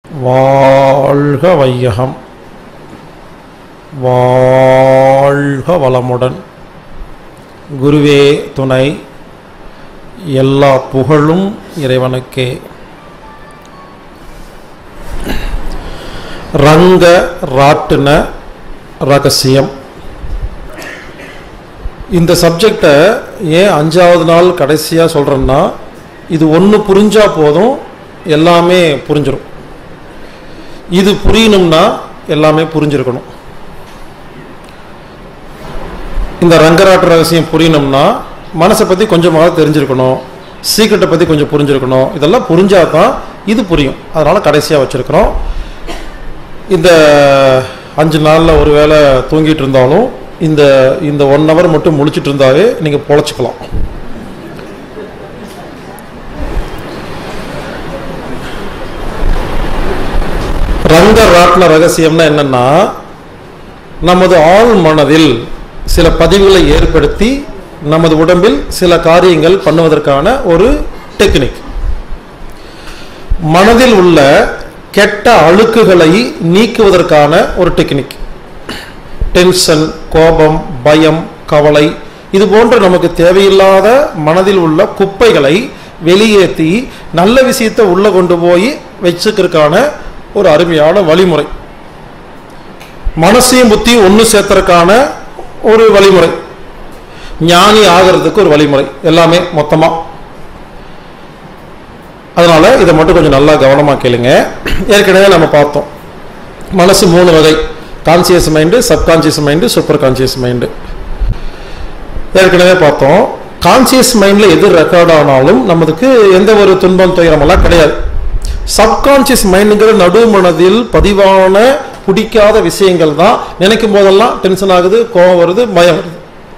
வாழ்க வையகம் வாழ்க வளமுடன் குருவே துணை எல்லா புகழும் இறைவனுக்கே ரங்க ராட்டின ரகசியம் இந்த சப்ஜெக்டை ஏன் அஞ்சாவது நாள் கடைசியாக சொல்கிறேன்னா இது ஒன்று புரிஞ்சா போதும் எல்லாமே புரிஞ்சிடும் இது புரியணும்னா எல்லாமே புரிஞ்சிருக்கணும் இந்த ரங்கராட்டு ரகசியம் புரியணும்னா மனசை பற்றி கொஞ்சமாக தெரிஞ்சிருக்கணும் சீக்கிரட்டை பற்றி கொஞ்சம் புரிஞ்சிருக்கணும் இதெல்லாம் புரிஞ்சா தான் இது புரியும் அதனால் கடைசியாக வச்சுருக்கிறோம் இந்த அஞ்சு நாளில் ஒரு வேளை தூங்கிட்டு இருந்தாலும் இந்த இந்த ஒன் ஹவர் மட்டும் முழிச்சிட்டு இருந்தாவே நீங்கள் பொழைச்சிக்கலாம் ரங்க ராட்ன ரகசியம்னா என்னன்னா நமது ஆள் மனதில் சில பதிவுகளை ஏற்படுத்தி நமது உடம்பில் சில காரியங்கள் பண்ணுவதற்கான ஒரு டெக்னிக் மனதில் உள்ள கெட்ட அழுக்குகளை நீக்குவதற்கான ஒரு டெக்னிக் டென்ஷன் கோபம் பயம் கவலை இது போன்ற நமக்கு தேவையில்லாத மனதில் உள்ள குப்பைகளை வெளியேற்றி நல்ல விஷயத்தை உள்ள கொண்டு போய் வச்சுக்கிறதுக்கான ஒரு அருமையான வழிமுறை மனசையும் புத்தி ஒன்று சேர்த்தறதுக்கான ஒரு வழிமுறை ஞானி ஆகிறதுக்கு ஒரு வழிமுறை எல்லாமே மொத்தமாக அதனால இதை மட்டும் கொஞ்சம் நல்லா கவனமாக கேளுங்க ஏற்கனவே நம்ம பார்த்தோம் மனசு மூணு வகை conscious mind subconscious mind super conscious mind ஏற்கனவே பார்த்தோம் கான்சியஸ் மைண்டில் எது ரெக்கார்ட் ஆனாலும் நமக்கு எந்த ஒரு துன்பம் துயரமெல்லாம் கிடையாது சப்கான்சியஸ் மைண்டுங்கிற நடு மனதில் பதிவான பிடிக்காத விஷயங்கள் தான் நினைக்கும் போதெல்லாம் டென்ஷன் ஆகுது கோபம் வருது பயம் வருது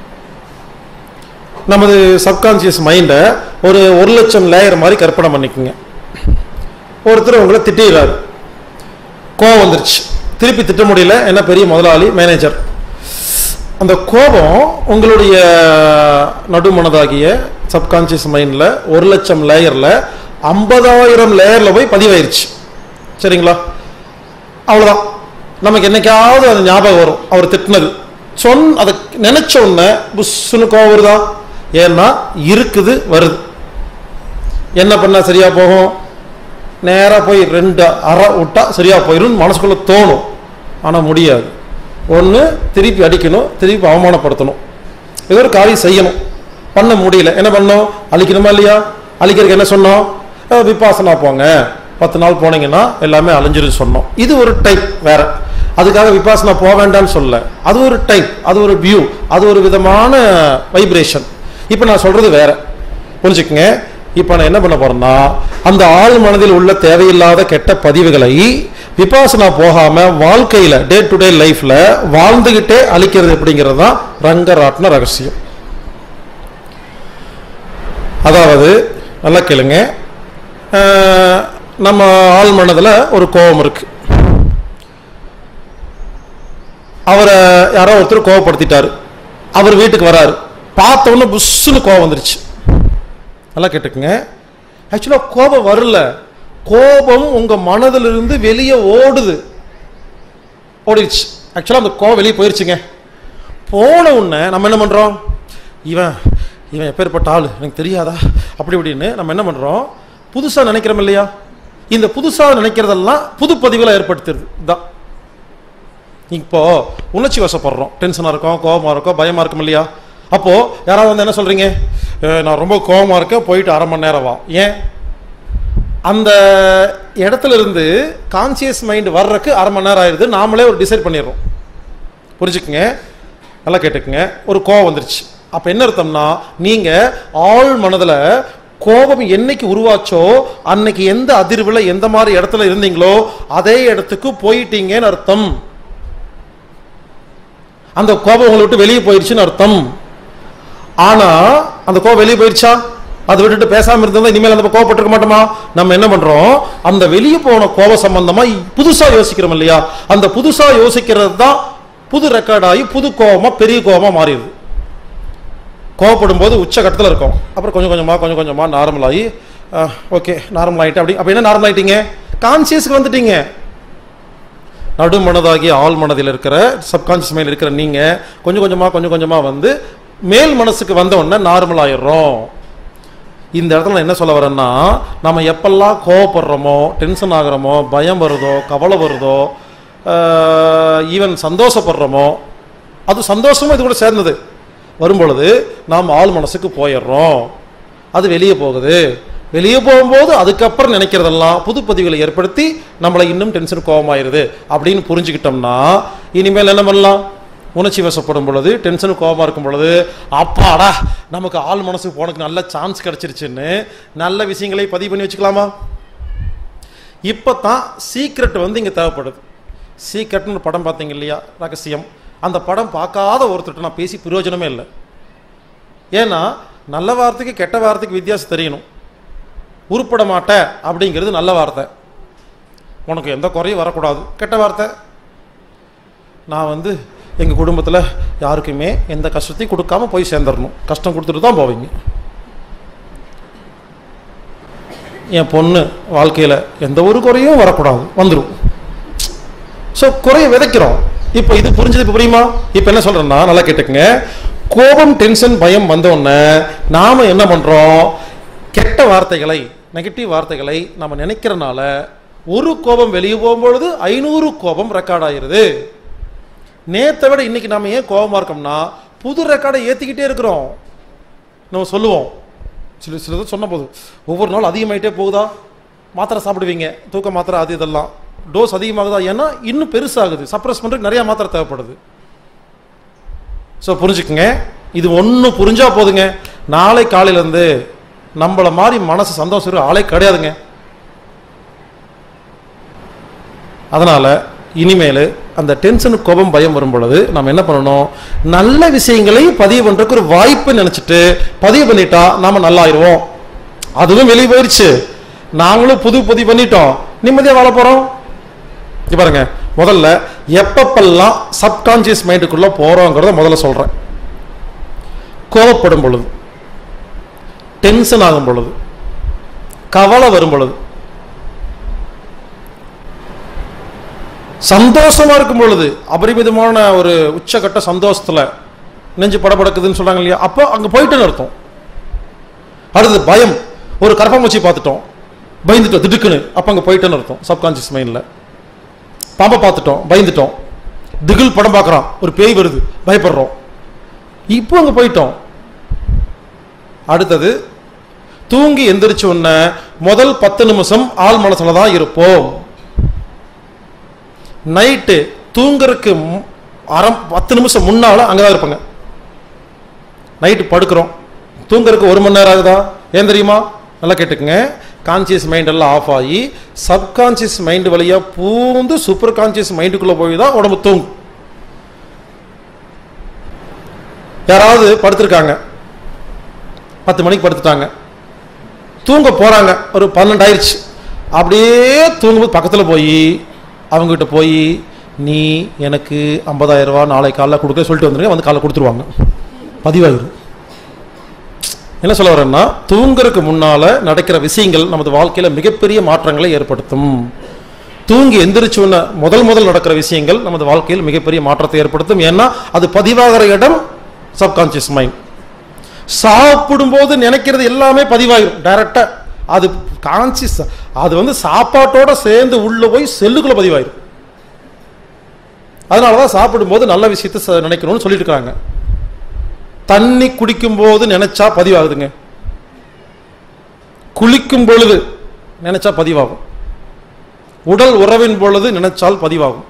நமது சப்கான்சியஸ் மைண்டை ஒரு ஒரு லட்சம் லேயர் மாதிரி கற்பனை பண்ணிக்கோங்க ஒருத்தர் உங்களை திட்டிடுறாரு கோபம் வந்துருச்சு திருப்பி திட்ட முடியல என்ன பெரிய முதலாளி மேனேஜர் அந்த கோபம் உங்களுடைய நடுமனதாகிய சப்கான்சியஸ் மைண்டில் ஒரு லட்சம் லேயரில் ஐம்பதாயிரம் லேயரில் போய் பதிவாயிருச்சு சரிங்களா அவ்வளோதான் நமக்கு என்னைக்காவது அது ஞாபகம் வரும் அவர் திட்டினது சொன் அதை நினைச்ச உடனே புஷ்ஷுன்னு கோவம் வருதா ஏன்னா இருக்குது வருது என்ன பண்ணால் சரியா போகும் நேராக போய் ரெண்டு அரை விட்டா சரியா போயிடும் மனசுக்குள்ள தோணும் ஆனால் முடியாது ஒன்று திருப்பி அடிக்கணும் திருப்பி அவமானப்படுத்தணும் ஏதோ ஒரு காரியம் செய்யணும் பண்ண முடியல என்ன பண்ணோம் அழிக்கணுமா இல்லையா அழிக்கிறதுக்கு என்ன சொன்னோம் அஹ் விபாசனா போங்க பத்து நாள் போனீங்கன்னா எல்லாமே அழிஞ்சிரும் சொன்னோம் இது ஒரு டைப் வேற அதுக்காக விபாசனா போக வேண்டாம்னு சொல்ல அது ஒரு டைப் அது ஒரு வியூ அது ஒரு விதமான வைப்ரேஷன் இப்போ நான் சொல்றது வேற புரிஞ்சுக்கங்க இப்போ நான் என்ன பண்ண போறேன்னா அந்த ஆள் மனதில் உள்ள தேவையில்லாத கெட்ட பதிவுகளை விபாசனா போகாம வாழ்க்கையில டே டு டே லைஃப்ல வாழ்ந்துகிட்டே அழிக்கிறது அப்படிங்கிறது தான் ரங்கராட்ன ரகசியம் அதாவது நல்லா கேளுங்க அஹ், நம்ம ஆள் மனதில் ஒரு கோபம் இருக்கு அவரை யாரோ ஒருத்தர் கோவப்படுத்திட்டாரு அவர் வீட்டுக்கு வராரு பார்த்த உடனே புஷ்ஷுன்னு கோவம் வந்துருச்சு நல்லா கேட்டுக்குங்க ஆக்சுவலாக கோபம் வரல கோபம் உங்க மனதிலிருந்து வெளியே ஓடுது ஓடிடுச்சு ஆக்சுவலாக அந்த கோபம் வெளியே போயிருச்சுங்க போன உடனே நம்ம என்ன பண்றோம் இவன் இவன் எப்பேற்பட்ட ஆள் எனக்கு தெரியாதா அப்படி இப்படின்னு நம்ம என்ன பண்றோம் புதுசா நினைக்கிறோம் இல்லையா இந்த புதுசா நினைக்கிறதெல்லாம் புது பதிவுகளை ஏற்படுத்துறது தான் இப்போ உணர்ச்சி வசப்படுறோம் டென்ஷனாக இருக்கோம் கோபமாக இருக்கோம் பயமாக இருக்கும் இல்லையா அப்போ யாராவது வந்து என்ன சொல்றீங்க "அஹ், நான் ரொம்ப கோபமாக இருக்கேன் போயிட்டு அரை மணி நேரம் வா ஏன் அந்த இடத்துல இருந்து கான்சியஸ் மைண்ட் வர்றதுக்கு அரை மணி நேரம் ஆயிடுது நாமளே ஒரு டிசைட் பண்ணிடுறோம் புரிஞ்சுக்குங்க நல்லா கேட்டுக்குங்க ஒரு கோபம் வந்துருச்சு அப்போ என்ன அர்த்தம்னா நீங்கள் ஆள் மனதில் கோபம் என்னைக்கு உருவாச்சோ அன்னைக்கு எந்த அதிர்வில் எந்த மாதிரி இடத்துல இருந்தீங்களோ அதே இடத்துக்கு போயிட்டீங்கன்னு அர்த்தம் அந்த கோபம் உங்களை விட்டு வெளியே போயிடுச்சுன்னு அர்த்தம் ஆனா அந்த கோபம் வெளியே போயிடுச்சா அதை விட்டுட்டு பேசாம இருந்தா இனிமேல் அந்த கோவப்பட்டிருக்க மாட்டோமா நம்ம என்ன பண்றோம் அந்த வெளியே போன கோப சம்பந்தமா புதுசா யோசிக்கிறோம் இல்லையா அந்த புதுசா யோசிக்கிறது தான் புது ரெக்கார்ட் ஆகி புது கோபமா பெரிய கோபமா மாறிடுது கோவப்படும் போது உச்சகட்டத்தில் இருக்கும் அப்புறம் கொஞ்சம் கொஞ்சமாக கொஞ்சம் கொஞ்சமாக நார்மல் ஆகி ஓகே நார்மல் ஆகிட்டு அப்படி அப்போ என்ன நார்மல் ஆகிட்டீங்க கான்சியஸ்க்கு வந்துட்டீங்க நடுமனதாகி ஆள் மனதில் இருக்கிற சப்கான்சியஸ் மைண்ட் இருக்கிற நீங்க கொஞ்சம் கொஞ்சமா கொஞ்சம் கொஞ்சமா வந்து மேல் மனசுக்கு வந்த உடனே நார்மல் ஆயிடுறோம் இந்த இடத்துல நான் என்ன சொல்ல வரேன்னா நம்ம எப்பெல்லாம் கோவப்படுறோமோ டென்ஷன் ஆகுறோமோ பயம் வருதோ கவலை வருதோ ஈவன் சந்தோஷப்படுறோமோ அது சந்தோஷமும் இது கூட சேர்ந்தது வரும் பொழுது நாம் ஆள் மனசுக்கு போயிடுறோம் அது வெளியே போகுது வெளியே போகும்போது அதுக்கப்புறம் நினைக்கிறதெல்லாம் புது பதிவுகளை ஏற்படுத்தி நம்மளை இன்னும் டென்ஷன் கோபமாயிருது அப்படின்னு புரிஞ்சுக்கிட்டோம்னா இனிமேல் என்ன பண்ணலாம் உணர்ச்சி வசப்படும் பொழுது டென்ஷன் கோபமாக இருக்கும் பொழுது அப்பாடா நமக்கு ஆள் மனசுக்கு போனதுக்கு நல்ல சான்ஸ் கிடைச்சிருச்சுன்னு நல்ல விஷயங்களை பதிவு பண்ணி வச்சுக்கலாமா இப்போ தான் சீக்ரெட் வந்து இங்கே தேவைப்படுது சீக்ரெட்னு ஒரு படம் பார்த்தீங்க இல்லையா ரகசியம் அந்த படம் பார்க்காத ஒருத்தர்கிட்ட நான் பேசி பிரயோஜனமே இல்லை ஏன்னா நல்ல வார்த்தைக்கு கெட்ட வார்த்தைக்கு வித்தியாசம் தெரியணும் உருப்பட மாட்ட அப்படிங்கிறது நல்ல வார்த்தை உனக்கு எந்த குறையும் வரக்கூடாது கெட்ட வார்த்தை நான் வந்து எங்கள் குடும்பத்தில் யாருக்குமே எந்த கஷ்டத்தையும் கொடுக்காம போய் சேர்ந்துடணும் கஷ்டம் கொடுத்துட்டு தான் போவீங்க என் பொண்ணு வாழ்க்கையில் எந்த ஒரு குறையும் வரக்கூடாது வந்துடும் ஸோ குறைய விதைக்கிறோம் இப்போ இது புரிஞ்சது இப்போ புரியுமா இப்போ என்ன சொல்றேன்னா நல்லா கேட்டுக்கங்க கோபம் டென்ஷன் பயம் வந்தோடனே நாம என்ன பண்றோம் கெட்ட வார்த்தைகளை நெகட்டிவ் வார்த்தைகளை நம்ம நினைக்கிறனால ஒரு கோபம் வெளியே போகும்பொழுது ஐநூறு கோபம் ரெக்கார்ட் ஆயிருது நேத்தை விட இன்னைக்கு நாம ஏன் கோபமா இருக்கோம்னா புது ரெக்கார்டை ஏத்திக்கிட்டே இருக்கிறோம் நம்ம சொல்லுவோம் சில சிலது சொன்ன போது ஒவ்வொரு நாள் அதிகமாயிட்டே போகுதா மாத்திரை சாப்பிடுவீங்க தூக்க மாத்திரை அது இதெல்லாம் டோஸ் அதிகமாகுதா ஏன்னா இன்னும் பெருசாகுது சப்ரஸ் பண்ணுறதுக்கு நிறைய மாத்திரை தேவைப்படுது ஸோ புரிஞ்சுக்குங்க இது ஒன்று புரிஞ்சா போதுங்க நாளை காலையிலேருந்து நம்மள மாதிரி மனசு சந்தோஷம் இருக்கிற ஆளே கிடையாதுங்க அதனால இனிமேல் அந்த டென்ஷனு கோபம் பயம் வரும் பொழுது நம்ம என்ன பண்ணணும் நல்ல விஷயங்களை பதிவு பண்றதுக்கு ஒரு வாய்ப்பு நினைச்சிட்டு பதிவு பண்ணிட்டா நாம நல்லாயிருவோம் அதுவும் வெளியே போயிருச்சு நாங்களும் புது பதிவு பண்ணிட்டோம் நிம்மதியா வாழ போறோம் இங்க பாருங்க முதல்ல எப்பப்பெல்லாம் சப்கான்சியஸ் மைண்டுக்குள்ள போறோங்கிறத முதல்ல சொல்றேன் கோவப்படும் பொழுது டென்ஷன் ஆகும் பொழுது கவலை வரும் பொழுது சந்தோஷமா இருக்கும் பொழுது அபரிமிதமான ஒரு உச்சகட்ட சந்தோஷத்துல நெஞ்சு படபடக்குதுன்னு சொல்றாங்க இல்லையா அப்போ அங்க போயிட்டுன்னு அர்த்தம் அடுத்தது பயம் ஒரு கரப்பாம்பூச்சி பார்த்துட்டோம் பயந்துட்டோம் திடுக்குன்னு அப்போ அங்கே போயிட்டேன்னு அர்த்தம் சப்கான்சியஸ் மைண்டில் பாம்பை பார்த்துட்டோம் பயந்துட்டோம் திகில் படம் பார்க்குறோம் ஒரு பேய் வருது பயப்படுறோம் இப்போ அங்கே போயிட்டோம் அடுத்தது தூங்கி எந்திரிச்ச உடனே முதல் பத்து நிமிஷம் ஆள் மனசுல தான் இருப்போம் நைட்டு தூங்குறதுக்கு மு- அரை பத்து நிமிஷம் முன்னால அங்கே தான் இருப்பாங்க நைட்டு படுக்கிறோம் தூங்குறதுக்கு ஒரு மணி நேரம் ஆகுதா ஏன் தெரியுமா நல்லா கேட்டுக்குங்க கான்சியஸ் மைண்ட் எல்லாம் ஆஃப் ஆகி சப்கான்சியஸ் மைண்ட் வழியா பூந்து சூப்பர் கான்சியஸ் மைண்டுக்குள்ள போய் தான் உடம்பு தூங்கும் யாராவது படுத்திருக்காங்க பத்து மணிக்கு படுத்துட்டாங்க தூங்க போறாங்க ஒரு பன்னெண்டு ஆயிடுச்சு அப்படியே தூங்கும்போது பக்கத்தில் போய் அவங்ககிட்ட போய் நீ எனக்கு 50000 ரூபாய் நாளை காலைல கொடுக்க சொல்லிட்டு வந்துருங்க வந்து காலைல கொடுத்துருவாங்க பதிவாயிரும் என்ன சொல்ல வரேன்னா தூங்குறதுக்கு முன்னால நடக்கிற விஷயங்கள் நமது வாழ்க்கையில மிகப்பெரிய மாற்றங்களை ஏற்படுத்தும் தூங்கி எந்திரிச்ச உடனே முதல் முதல் நடக்கிற விஷயங்கள் நமது வாழ்க்கையில் மிகப்பெரிய மாற்றத்தை ஏற்படுத்தும் ஏன்னா அது பதிவாகிற இடம் சப்கான்சியஸ் மைண்ட் சாப்பிடும்போது நினைக்கிறது எல்லாமே பதிவாயிரும் டைரக்டா அது கான்சியஸ் அது வந்து சாப்பாட்டோட சேர்ந்து உள்ள போய் செல்லுக்குள்ள பதிவாயிரும் அதனால தான் சாப்பிடும்போது நல்ல விஷயத்தை ச- நினைக்கணும்னு சொல்லிட்டு இருக்காங்க தண்ணி குடிக்கும் போது நினைச்சா பதிவாகுதுங்க குளிக்கும் பொழுது நினைச்சா பதிவாகும் உடல் உறவின் பொழுது நினைச்சால் பதிவாகும்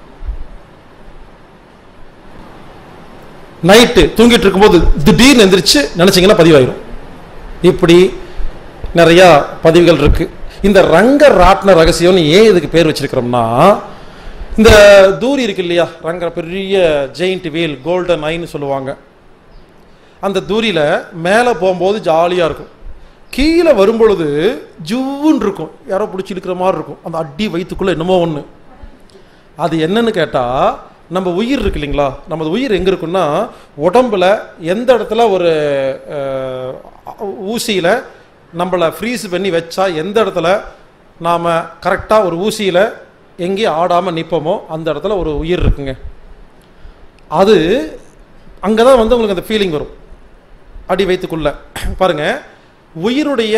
நைட்டு தூங்கிட்டு இருக்கும்போது திடீர்னு எந்திரிச்சு நினைச்சீங்கன்னா பதிவாயிரும் இப்படி நிறைய பதிவுகள் இருக்கு இந்த ரங்க ராட்ன ரகசியம்னு ஏன் இதுக்கு பேர் வச்சிருக்கிறோம்னா இந்த தூரி இருக்கு இல்லையா ரங்க பெரிய ஜெயிண்ட் வீல் கோல்டன் ஐன்னு சொல்லுவாங்க அந்த தூரியில் மேலே போகும்போது ஜாலியாக இருக்கும் கீழே வரும்பொழுது ஜூன்னு இருக்கும் யாரோ பிடிச்சி இழுக்கிற மாதிரி இருக்கும் அந்த அடி வயிற்றுக்குள்ளே என்னமோ ஒன்று அது என்னன்னு கேட்டால் நம்ம உயிர் இருக்கு இல்லைங்களா நமது உயிர் எங்கே இருக்குன்னா உடம்புல எந்த இடத்துல ஒரு ஊசியில் நம்மளை ஃப்ரீஸ் பண்ணி வச்சா எந்த இடத்துல நாம் கரெக்டாக ஒரு ஊசியில் எங்கே ஆடாமல் நிற்போமோ அந்த இடத்துல ஒரு உயிர் இருக்குங்க அது அங்கே தான் வந்து உங்களுக்கு அந்த ஃபீலிங் வரும் அடி வயிற்றுக்குள்ள பாருங்க உயிருடைய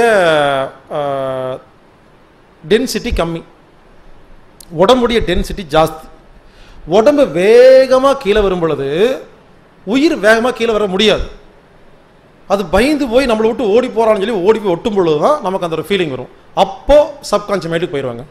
டென்சிட்டி கம்மி உடம்புடைய டென்சிட்டி ஜாஸ்தி உடம்பு வேகமாக கீழே வரும் பொழுது உயிர் வேகமாக கீழே வர முடியாது அது பயந்து போய் நம்மளை விட்டு ஓடி போறான்னு சொல்லி ஓடி போய் ஒட்டும் பொழுது தான் நமக்கு அந்த ஒரு ஃபீலிங் வரும் அப்போ சப்கான்ஷியஸ் மைண்டுக்கு போயிடுவாங்க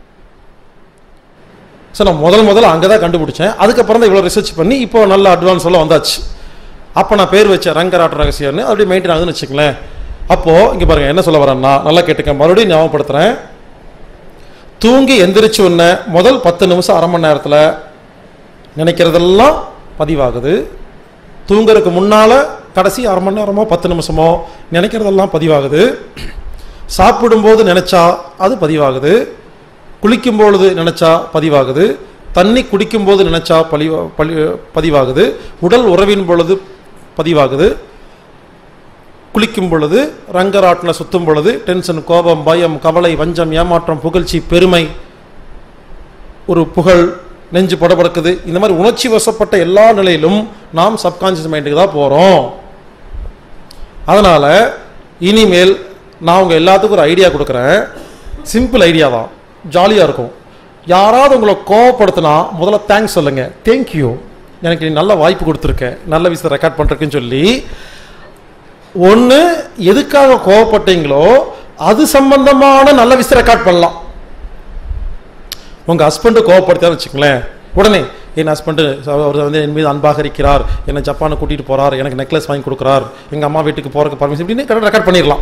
சார் நான் முதல் முதல்ல அங்கே தான் கண்டுபிடிச்சேன் அதுக்கப்புறம் தான் இவ்வளோ ரிசர்ச் பண்ணி இப்போ நல்ல அட்வான்ஸ் எல்லாம் வந்தாச்சு அப்போ நான் பேர் வச்சேன் ரங்கராட்ட ரகசியம்னு அப்படியே மெயின்டைன் ஆகுதுன்னு வச்சுங்களேன் அப்போது இங்கே பாருங்க என்ன சொல்ல வரேன்னா நல்லா கேட்டுக்க மறுபடியும் ஞாபகப்படுத்துகிறேன் தூங்கி எந்திரிச்சு உடன முதல் பத்து நிமிஷம் அரை மணி நேரத்தில் நினைக்கிறதெல்லாம் பதிவாகுது தூங்குறதுக்கு முன்னால் கடைசி அரை மணி நேரமோ பத்து நிமிஷமோ நினைக்கிறதெல்லாம் பதிவாகுது சாப்பிடும்போது நினைச்சா அது பதிவாகுது குளிக்கும் பொழுது நினைச்சா பதிவாகுது தண்ணி குடிக்கும்போது நினைச்சா பழி பழி பதிவாகுது உடல் உறவின் பொழுது பதிவாகுது குளிக்கும் பொழுது ரங்கராட்டின சுத்தும் பொழுது டென்ஷன் கோபம் பயம் கவலை வஞ்சம் ஏமாற்றம் புகழ்ச்சி பெருமை ஒரு புகழ் நெஞ்சு படபடக்குது இந்த மாதிரி உணர்ச்சி வசப்பட்ட எல்லா நிலையிலும் நாம் சப்கான்ஷியஸ் மைண்டுக்கு தான் போகிறோம் அதனால் இனிமேல் நான் உங்கள் எல்லாத்துக்கும் ஒரு ஐடியா கொடுக்குறேன் சிம்பிள் ஐடியா தான் ஜாலியாக இருக்கும் யாராவது உங்களை கோவப்படுத்தினா முதல்ல தேங்க்ஸ் சொல்லுங்க தேங்க்யூ எனக்கு நீ நல்ல வாய்ப்பு கொடுத்துருக்க நல்ல விஷயத்தை ரெக்கார்ட் பண்ணுறதுக்குன்னு சொல்லி ஒன்று எதுக்காக கோவப்பட்டீங்களோ அது சம்பந்தமான நல்ல விஷயத்தை ரெக்கார்ட் பண்ணலாம் உங்கள் ஹஸ்பண்டு கோவப்படுத்தான்னு வச்சுங்களேன் உடனே என் ஹஸ்பண்டு அவர் வந்து என் மீது அன்பாக இருக்கிறார் என்னை ஜப்பானை கூட்டிகிட்டு போகிறார் எனக்கு நெக்லஸ் வாங்கி கொடுக்குறார் எங்கள் அம்மா வீட்டுக்கு போகிறக்கு பர்மிஷன் இப்படின்னு ரெக்கார்ட் பண்ணிடலாம்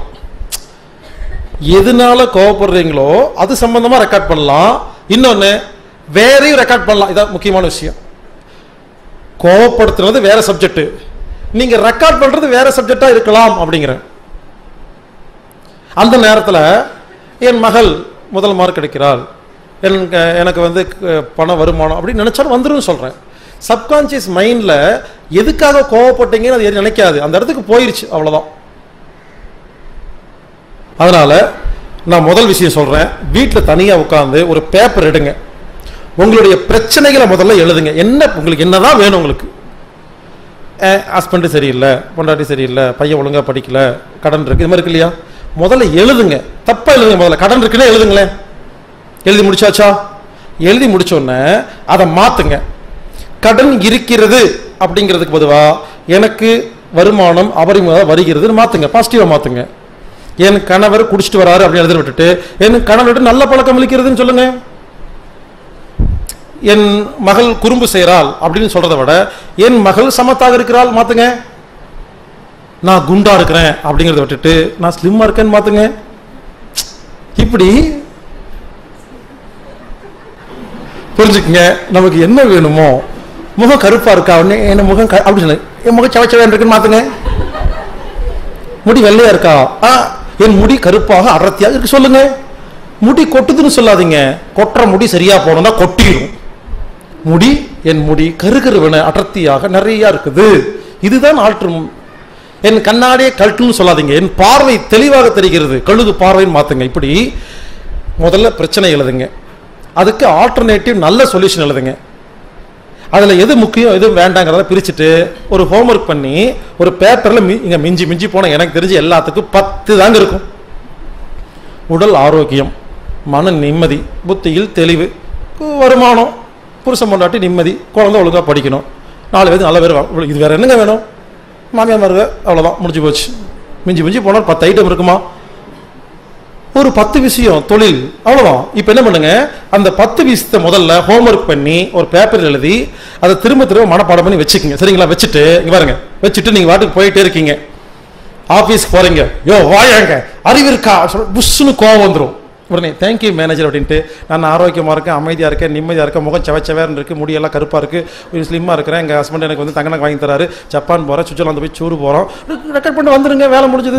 எதனால கோவப்படுறீங்களோ அது சம்பந்தமாக ரெக்கார்ட் பண்ணலாம் இன்னொன்று வேறையும் ரெக்கார்ட் பண்ணலாம் இதான் முக்கியமான விஷயம் கோவப்படுத்துறது வேற சப்ஜெக்ட் நீங்க ரெக்கார்ட் பண்றது வேற சப்ஜெக்டா இருக்கலாம் அப்படிங்கிறேன் அந்த நேரத்தில் என் மகள் முதல் மார்க் கிடைக்கிறாள் எனக்கு எனக்கு வந்து க- பண வருமானம் அப்படின்னு நினைச்சாலும் வந்துடும் சொல்றேன் சப்கான்சியஸ் மைண்ட்ல எதுக்காக கோவப்பட்டீங்கன்னு அது நினைக்காது அந்த இடத்துக்கு போயிருச்சு அவ்வளவுதான் அதனால நான் முதல் விஷயம் சொல்றேன் வீட்டில் தனியா உட்காந்து ஒரு பேப்பர் எடுங்க உங்களுடைய பிரச்சனைகளை முதல்ல எழுதுங்க என்ன உங்களுக்கு என்னதான் வேணும் உங்களுக்கு ஹஸ்பண்டு சரியில்லை பொண்டாட்டி சரியில்லை பையன் ஒழுங்கா படிக்கல கடன் இருக்கு இது மாதிரி இருக்கு இல்லையா முதல்ல எழுதுங்க தப்பா எழுதுங்க முதல்ல கடன் இருக்குன்னே எழுதுங்களேன் எழுதி முடிச்சாச்சா எழுதி முடிச்ச உடனே அதை மாத்துங்க கடன் இருக்கிறது அப்படிங்கிறதுக்கு பொதுவா எனக்கு வருமானம் அபரிமிதமாக வருகிறதுன்னு மாத்துங்க பாசிட்டிவா மாத்துங்க என் கணவர் குடிச்சிட்டு வராரு அப்படின்னு எழுதி விட்டுட்டு என் கணவர் விட்டு நல்ல பழக்கம் அளிக்கிறதுன்னு சொல்லுங்க என் மகள் குறும்பு செய்கிறாள் அப்படின்னு சொல்றதை விட என் மகள் சமத்தாக இருக்கிறாள் மாத்துங்க நான் குண்டா இருக்கிறேன் அப்படிங்கிறத விட்டுட்டு நான் ஸ்லிம்மா இருக்கேன்னு மாத்துங்க இப்படி புரிஞ்சுக்குங்க நமக்கு என்ன வேணுமோ முகம் கருப்பா இருக்கா உடனே என்ன முகம் க- அப்படி சொல்லு என் முகம் சவச்சவன் இருக்குன்னு மாத்துங்க முடி வெள்ளையா இருக்கா ஆ என் முடி கருப்பாக அடர்த்தியாக இருக்கு சொல்லுங்க முடி கொட்டுதுன்னு சொல்லாதீங்க கொட்டுற முடி சரியா போனதா கொட்டிடும் முடி என் முடி கருகருவன அடர்த்தியாக நிறைய இருக்குது இதுதான் ஆற்றும் என் கண்ணாடியே கழட்டுன்னு சொல்லாதீங்க என் பார்வை தெளிவாக தெரிகிறது கழுகு பார்வைன்னு மாத்துங்க இப்படி முதல்ல பிரச்சனை எழுதுங்க அதுக்கு ஆல்டர்னேட்டிவ் நல்ல சொல்யூஷன் எழுதுங்க அதில் எது முக்கியம் எது வேண்டாங்கிறத பிரிச்சுட்டு ஒரு ஹோம்ஒர்க் பண்ணி ஒரு பேப்பரில் மி இங்கே மிஞ்சி மிஞ்சி போனால் எனக்கு தெரிஞ்சு எல்லாத்துக்கும் பத்து தாங்க இருக்கும் உடல் ஆரோக்கியம் மன நிம்மதி புத்தியில் தெளிவு கு- வருமானம் புருஷன் பொண்டாட்டி நிம்மதி குழந்தை ஒழுங்காக படிக்கணும் நாலு பேருக்கு நல்ல பேர் வா- இது வேற என்னங்க வேணும் மாமியார் மருக அவ்வளோதான் முடிஞ்சு போச்சு மிஞ்சி மிஞ்சி போனால் பத்து ஐட்டம் இருக்குமா ஒரு பத்து விஷயம் தொழில் அவ்வளவுதான் இப்போ என்ன பண்ணுங்க அந்த பத்து விஷயத்தை முதல்ல ஹோம்ஒர்க் பண்ணி ஒரு பேப்பர் எழுதி அதை திரும்ப திரும்ப மனப்பாடம் பண்ணி வச்சுக்கோங்க சரிங்களா வச்சுட்டு இங்க பாருங்க வச்சுட்டு நீங்க வாட்டுக்கு போயிட்டே இருக்கீங்க ஆபீஸ்க்கு போறீங்க யோ வாயாங்க அறிவு இருக்கா சொல்ல புஷ்னு கோவம் வந்துடும் உடனே தேங்க்யூ மேனேஜர் அப்படின்ட்டு நான் ஆரோக்கியமா இருக்கேன் அமைதியா இருக்கேன் நிம்மதியா இருக்கேன் முகம் செவச்சவேர்னு இருக்கு முடியெல்லாம் கருப்பா இருக்கு ஒரு ஸ்லிம்மா இருக்கிறேன் எங்க ஹஸ்பண்ட் எனக்கு வந்து தங்கனக்கு வாங்கி தராரு ஜப்பான் போறேன் சுவிட்சர்லாந்து போய் சூடு போறோம் ரெக்கார்ட் பண்ணி வந்துருங்க வேலை முடிஞ்சது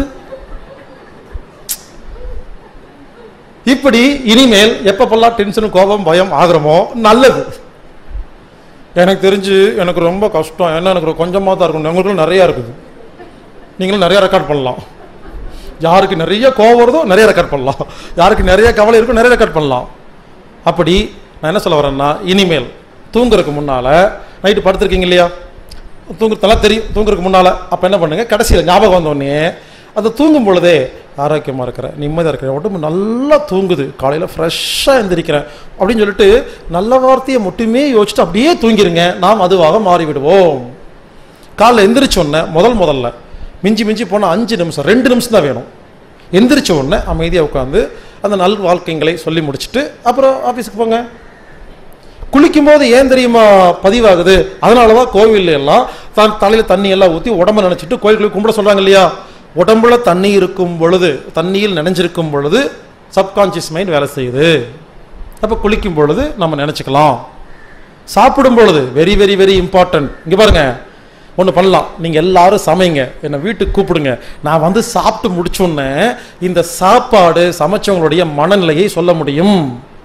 இப்படி இனிமேல் எப்பப்பெல்லாம் டென்ஷனும் கோபம் பயம் ஆகுறமோ நல்லது எனக்கு தெரிஞ்சு எனக்கு ரொம்ப கஷ்டம் ஏன்னா எனக்கு கொஞ்சமாக தான் இருக்கும் உங்களுக்கும் நிறையா இருக்குது நீங்களும் நிறையா ரெக்கார்ட் பண்ணலாம் யாருக்கு நிறைய கோவம் வருதோ நிறைய ரெக்கார்ட் பண்ணலாம் யாருக்கு நிறைய கவலை இருக்கோ நிறைய ரெக்கார்ட் பண்ணலாம் அப்படி நான் என்ன சொல்ல வரேன்னா இனிமேல் தூங்குறதுக்கு முன்னால நைட்டு படுத்திருக்கீங்க இல்லையா தூங்குறதெல்லாம் தெரியும் தூங்குறதுக்கு முன்னால அப்ப என்ன பண்ணுங்க கடைசியில் ஞாபகம் வந்த உடனே அது தூங்கும் பொழுதே ஆரோக்கியமா இருக்கிறேன் நிம்மதியா இருக்கிறேன் உடம்பு நல்லா தூங்குது காலையில ஃப்ரெஷ்ஷாக எந்திரிக்கிறேன் அப்படின்னு சொல்லிட்டு நல்ல வார்த்தையை மட்டுமே யோசிச்சுட்டு அப்படியே தூங்கிருங்க நாம் அதுவாக மாறிவிடுவோம் காலைல எந்திரிச்ச உடனே முதல் முதல்ல மிஞ்சி மிஞ்சி போனால் அஞ்சு நிமிஷம் ரெண்டு நிமிஷம் தான் வேணும் எந்திரிச்ச உடனே அமைதியாக உட்காந்து அந்த நல் வாழ்க்கைங்களை சொல்லி முடிச்சுட்டு அப்புறம் ஆஃபீஸுக்கு போங்க குளிக்கும்போது ஏன் தெரியுமா பதிவாகுது அதனால தான் கோவில் எல்லாம் தான் தலையில் தண்ணி எல்லாம் ஊற்றி உடம்ப நினைச்சிட்டு கோயிலுக்கு கும்பிட சொல்றாங்க இல்லையா உடம்புல தண்ணி இருக்கும் பொழுது தண்ணியில் நினைஞ்சிருக்கும் பொழுது சப்கான்சியஸ் மைண்ட் வேலை செய்யுது அப்போ குளிக்கும் பொழுது நம்ம நினச்சிக்கலாம் சாப்பிடும் பொழுது வெரி வெரி வெரி இம்பார்ட்டன்ட் இங்கே பாருங்க ஒன்று பண்ணலாம் நீங்கள் எல்லாரும் சமைங்க என்னை வீட்டுக்கு கூப்பிடுங்க நான் வந்து சாப்பிட்டு முடிச்சோன்னே இந்த சாப்பாடு சமைச்சவங்களுடைய மனநிலையை சொல்ல முடியும்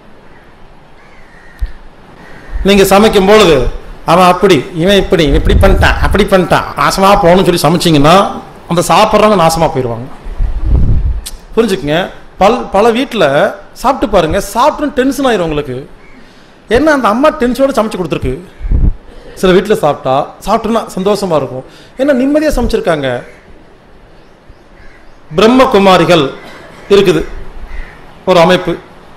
நீங்க சமைக்கும் பொழுது அவன் அப்படி இவன் இப்படி இவன் இப்படி பண்ணிட்டான் அப்படி பண்ணிட்டான் நாசமா போகணும்னு சொல்லி சமைச்சீங்கன்னா அந்த சாப்பிட்றவங்க நாசமா போயிடுவாங்க புரிஞ்சுக்குங்க பல் பல வீட்டில் சாப்பிட்டு பாருங்க சாப்பிட்டு டென்ஷன் ஆயிரும் உங்களுக்கு என்ன அந்த அம்மா டென்ஷனோட சமைச்சு கொடுத்துருக்கு சில வீட்டில் சாப்பிட்டா சாப்பிட்டோன்னா சந்தோஷமா இருக்கும் என்ன நிம்மதியாக சமைச்சிருக்காங்க பிரம்மகுமாரிகள் இருக்குது ஒரு அமைப்பு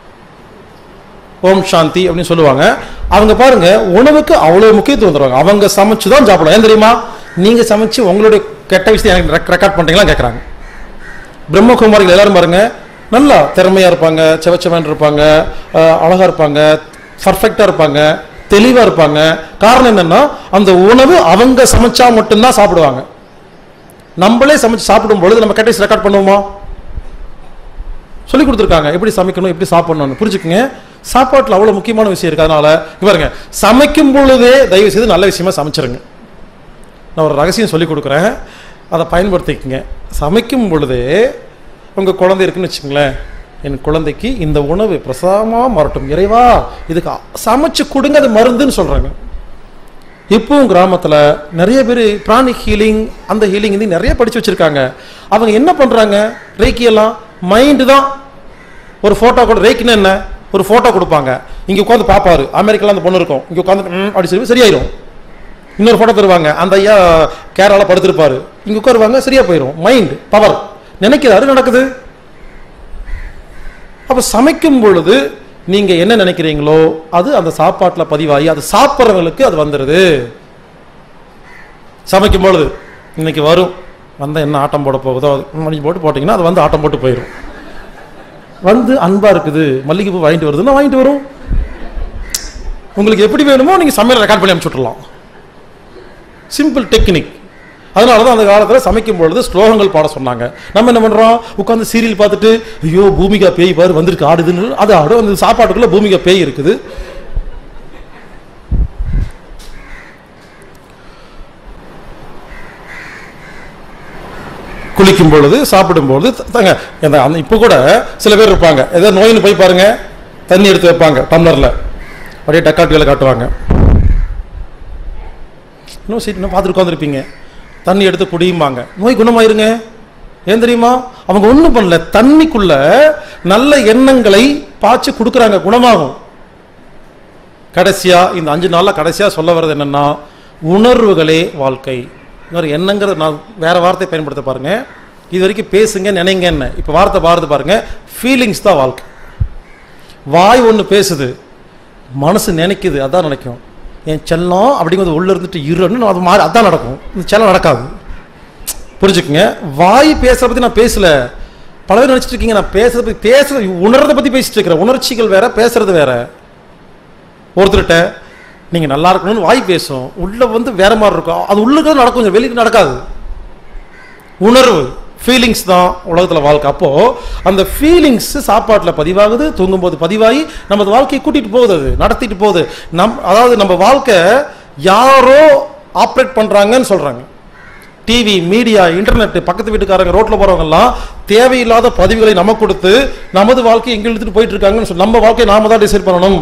ஓம் சாந்தி அப்படின்னு சொல்லுவாங்க அவங்க பாருங்க உணவுக்கு அவ்வளவு முக்கியத்துவம் தருவாங்க அவங்க சமைச்சு தான் சாப்பிடுவாங்க ஏன் தெரியுமா நீங்க சமைச்சு உங்களுடைய கெட்ட விஷயம் எனக்கு ரெக்கார்ட் பண்றீங்களா கேட்குறாங்க பிரம்மகுமாரிகள் எல்லாரும் பாருங்க நல்லா திறமையா இருப்பாங்க செவச்சவன் இருப்பாங்க அஹ், அழகா இருப்பாங்க பர்ஃபெக்டா இருப்பாங்க தெளிவா இருப்பாங்க காரணம் என்னன்னா அந்த உணவு அவங்க சமைச்சா மட்டும்தான் சாப்பிடுவாங்க நம்மளே சமைச்சு சாப்பிடும் பொழுது நம்ம கெட்ட ரெக்கார்ட் பண்ணுவோமா சொல்லி கொடுத்துருக்காங்க எப்படி சமைக்கணும் எப்படி சாப்பிடணும்னு புரிஞ்சுக்குங்க சாப்பாட்டில் அவ்வளோ முக்கியமான விஷயம் இருக்கு அதனால இங்க பாருங்க சமைக்கும் பொழுதே தயவு செய்து நல்ல விஷயமா சமைச்சிருங்க நான் ஒரு ரகசியம் சொல்லி கொடுக்குறேன் அதை பயன்படுத்திக்கங்க சமைக்கும் பொழுதே உங்கள் குழந்தை இருக்குன்னு வச்சுங்களேன் என் குழந்தைக்கு இந்த உணவு பிரசாதமாக மாறட்டும் இறைவா இதுக்கு அ- சமைச்சு கொடுங்க அது மருந்துன்னு சொல்கிறாங்க இப்பவும் கிராமத்தில் நிறைய பேர் பிராணிக் ஹீலிங் அந்த ஹீலிங் இது நிறைய படிச்சு வச்சிருக்காங்க அவங்க என்ன பண்றாங்க ரேக்கி எல்லாம் மைண்டு தான் ஒரு ஃபோட்டோ கூட ரேக்கின்னு என்ன ஒரு ஃபோட்டோ கொடுப்பாங்க இங்க உட்காந்து பார்ப்பாரு அமெரிக்கால அந்த பொண்ணு இருக்கும் இங்க உட்காந்து ம் அப்படி சொல்லி சரியாயிரும் இன்னொரு ஃபோட்டோ தருவாங்க அந்த ஐயா கேரளால படுத்திருப்பாரு இங்க உட்காருவாங்க சரியா போயிடும் மைண்ட் பவர் நினைக்கிறாரு நடக்குது அப்ப சமைக்கும் பொழுது நீங்க என்ன நினைக்கிறீங்களோ அது அந்த சாப்பாட்டுல பதிவாகி அது சாப்பிட்றவங்களுக்கு அது வந்துடுது சமைக்கும் பொழுது இன்னைக்கு வரும் வந்தா என்ன ஆட்டம் போட போகுதோ அது மணி போட்டு போட்டிங்கன்னா அது வந்து ஆட்டம் போட்டு போயிடும் வந்து அன்பா இருக்குது மல்லிகைப்பூ வாங்கிட்டு வருதுன்னா வாங்கிட்டு வரும் உங்களுக்கு எப்படி வேணுமோ நீங்க சமையல் ரெக்கார்ட் பண்ணி அனுப்பிச்சு விட்டுறலாம் சிம்பிள் டெக்னிக் அதனால தான் அந்த காலத்தில் சமைக்கும் பொழுது ஸ்லோகங்கள் பாட சொன்னாங்க நம்ம என்ன பண்றோம் உட்காந்து சீரியல் பார்த்துட்டு ஐயோ பூமிகா பேய் பாரு வந்திருக்கு ஆடுதுன்னு அது ஆடும் அந்த சாப்பாட்டுக்குள்ள பூமிகா பேய் இருக்குது குளிக்கும் பொழுது சாப்பிடும் பொழுது த- தாங்க அந்த அந்த இப்போ கூட சில பேர் இருப்பாங்க ஏதோ நோயின்னு போய் பாருங்க தண்ணி எடுத்து வைப்பாங்க டம்ளர்ல அப்படியே டக்காட்டுகளை காட்டுவாங்க இன்னும் சரி இன்னும் பார்த்துட்டு உட்காந்துருப்பீங்க தண்ணி எடுத்து குடியுமாங்க நோய் குணமாயிருங்க ஏன் தெரியுமா அவங்க ஒன்றும் பண்ணல தண்ணிக்குள்ள நல்ல எண்ணங்களை பாய்ச்சி கொடுக்குறாங்க குணமாகும் கடைசியா இந்த அஞ்சு நாள்ல கடைசியா சொல்ல வர்றது என்னன்னா உணர்வுகளே வாழ்க்கை இன்னொரு எண்ணங்கிறது நான் வேற வார்த்தை பயன்படுத்த பாருங்க இது வரைக்கும் பேசுங்க நினைங்கன்னு இப்போ வார்த்தை பாருது பாருங்க ஃபீலிங்ஸ் தான் வாழ்க்கை வாய் ஒன்று பேசுது மனசு நினைக்குது அதான் நினைக்கும் என் செல்லம் அப்படிங்கிறது உள்ள இருந்துட்டு இருன்னு அது மாறி அதான் நடக்கும் இந்த செல்லம் நடக்காது புரிஞ்சுக்குங்க வாய் பேசுறத பத்தி நான் பேசல பல பேர் நினைச்சிட்டு இருக்கீங்க நான் பேசுறத பத்தி பேசுறது உணர்றத பத்தி பேசிட்டு இருக்கிறேன் உணர்ச்சிகள் வேற பேசுறது வேற ஒருத்தர்கிட்ட நீங்க நல்லா இருக்கணும்னு வாய் பேசும் உள்ள வந்து வேற மாதிரி இருக்கும் அது உள்ளுக்கு நடக்கும் வெளியே நடக்காது உணர்வு ஃபீலிங்ஸ் தான் உலகத்துல வாழ்க்கை அப்போ அந்த ஃபீலிங்ஸ் சாப்பாட்டுல பதிவாகுது தூங்கும்போது பதிவாகி நமது வாழ்க்கையை கூட்டிட்டு போகுது அது நடத்திட்டு போகுது நம் அதாவது நம்ம வாழ்க்கை யாரோ ஆப்ரேட் பண்றாங்கன்னு சொல்றாங்க டிவி மீடியா இன்டர்நெட் பக்கத்து வீட்டுக்காரங்க ரோட்ல போறவங்க எல்லாம் தேவையில்லாத பதிவுகளை நமக்கு கொடுத்து நமது வாழ்க்கையை எங்க இழுத்துட்டு போயிட்டு இருக்காங்கன்னு சொல்லி நம்ம வாழ்க்கையை நாம தான் டிசைட் பண்ணணும்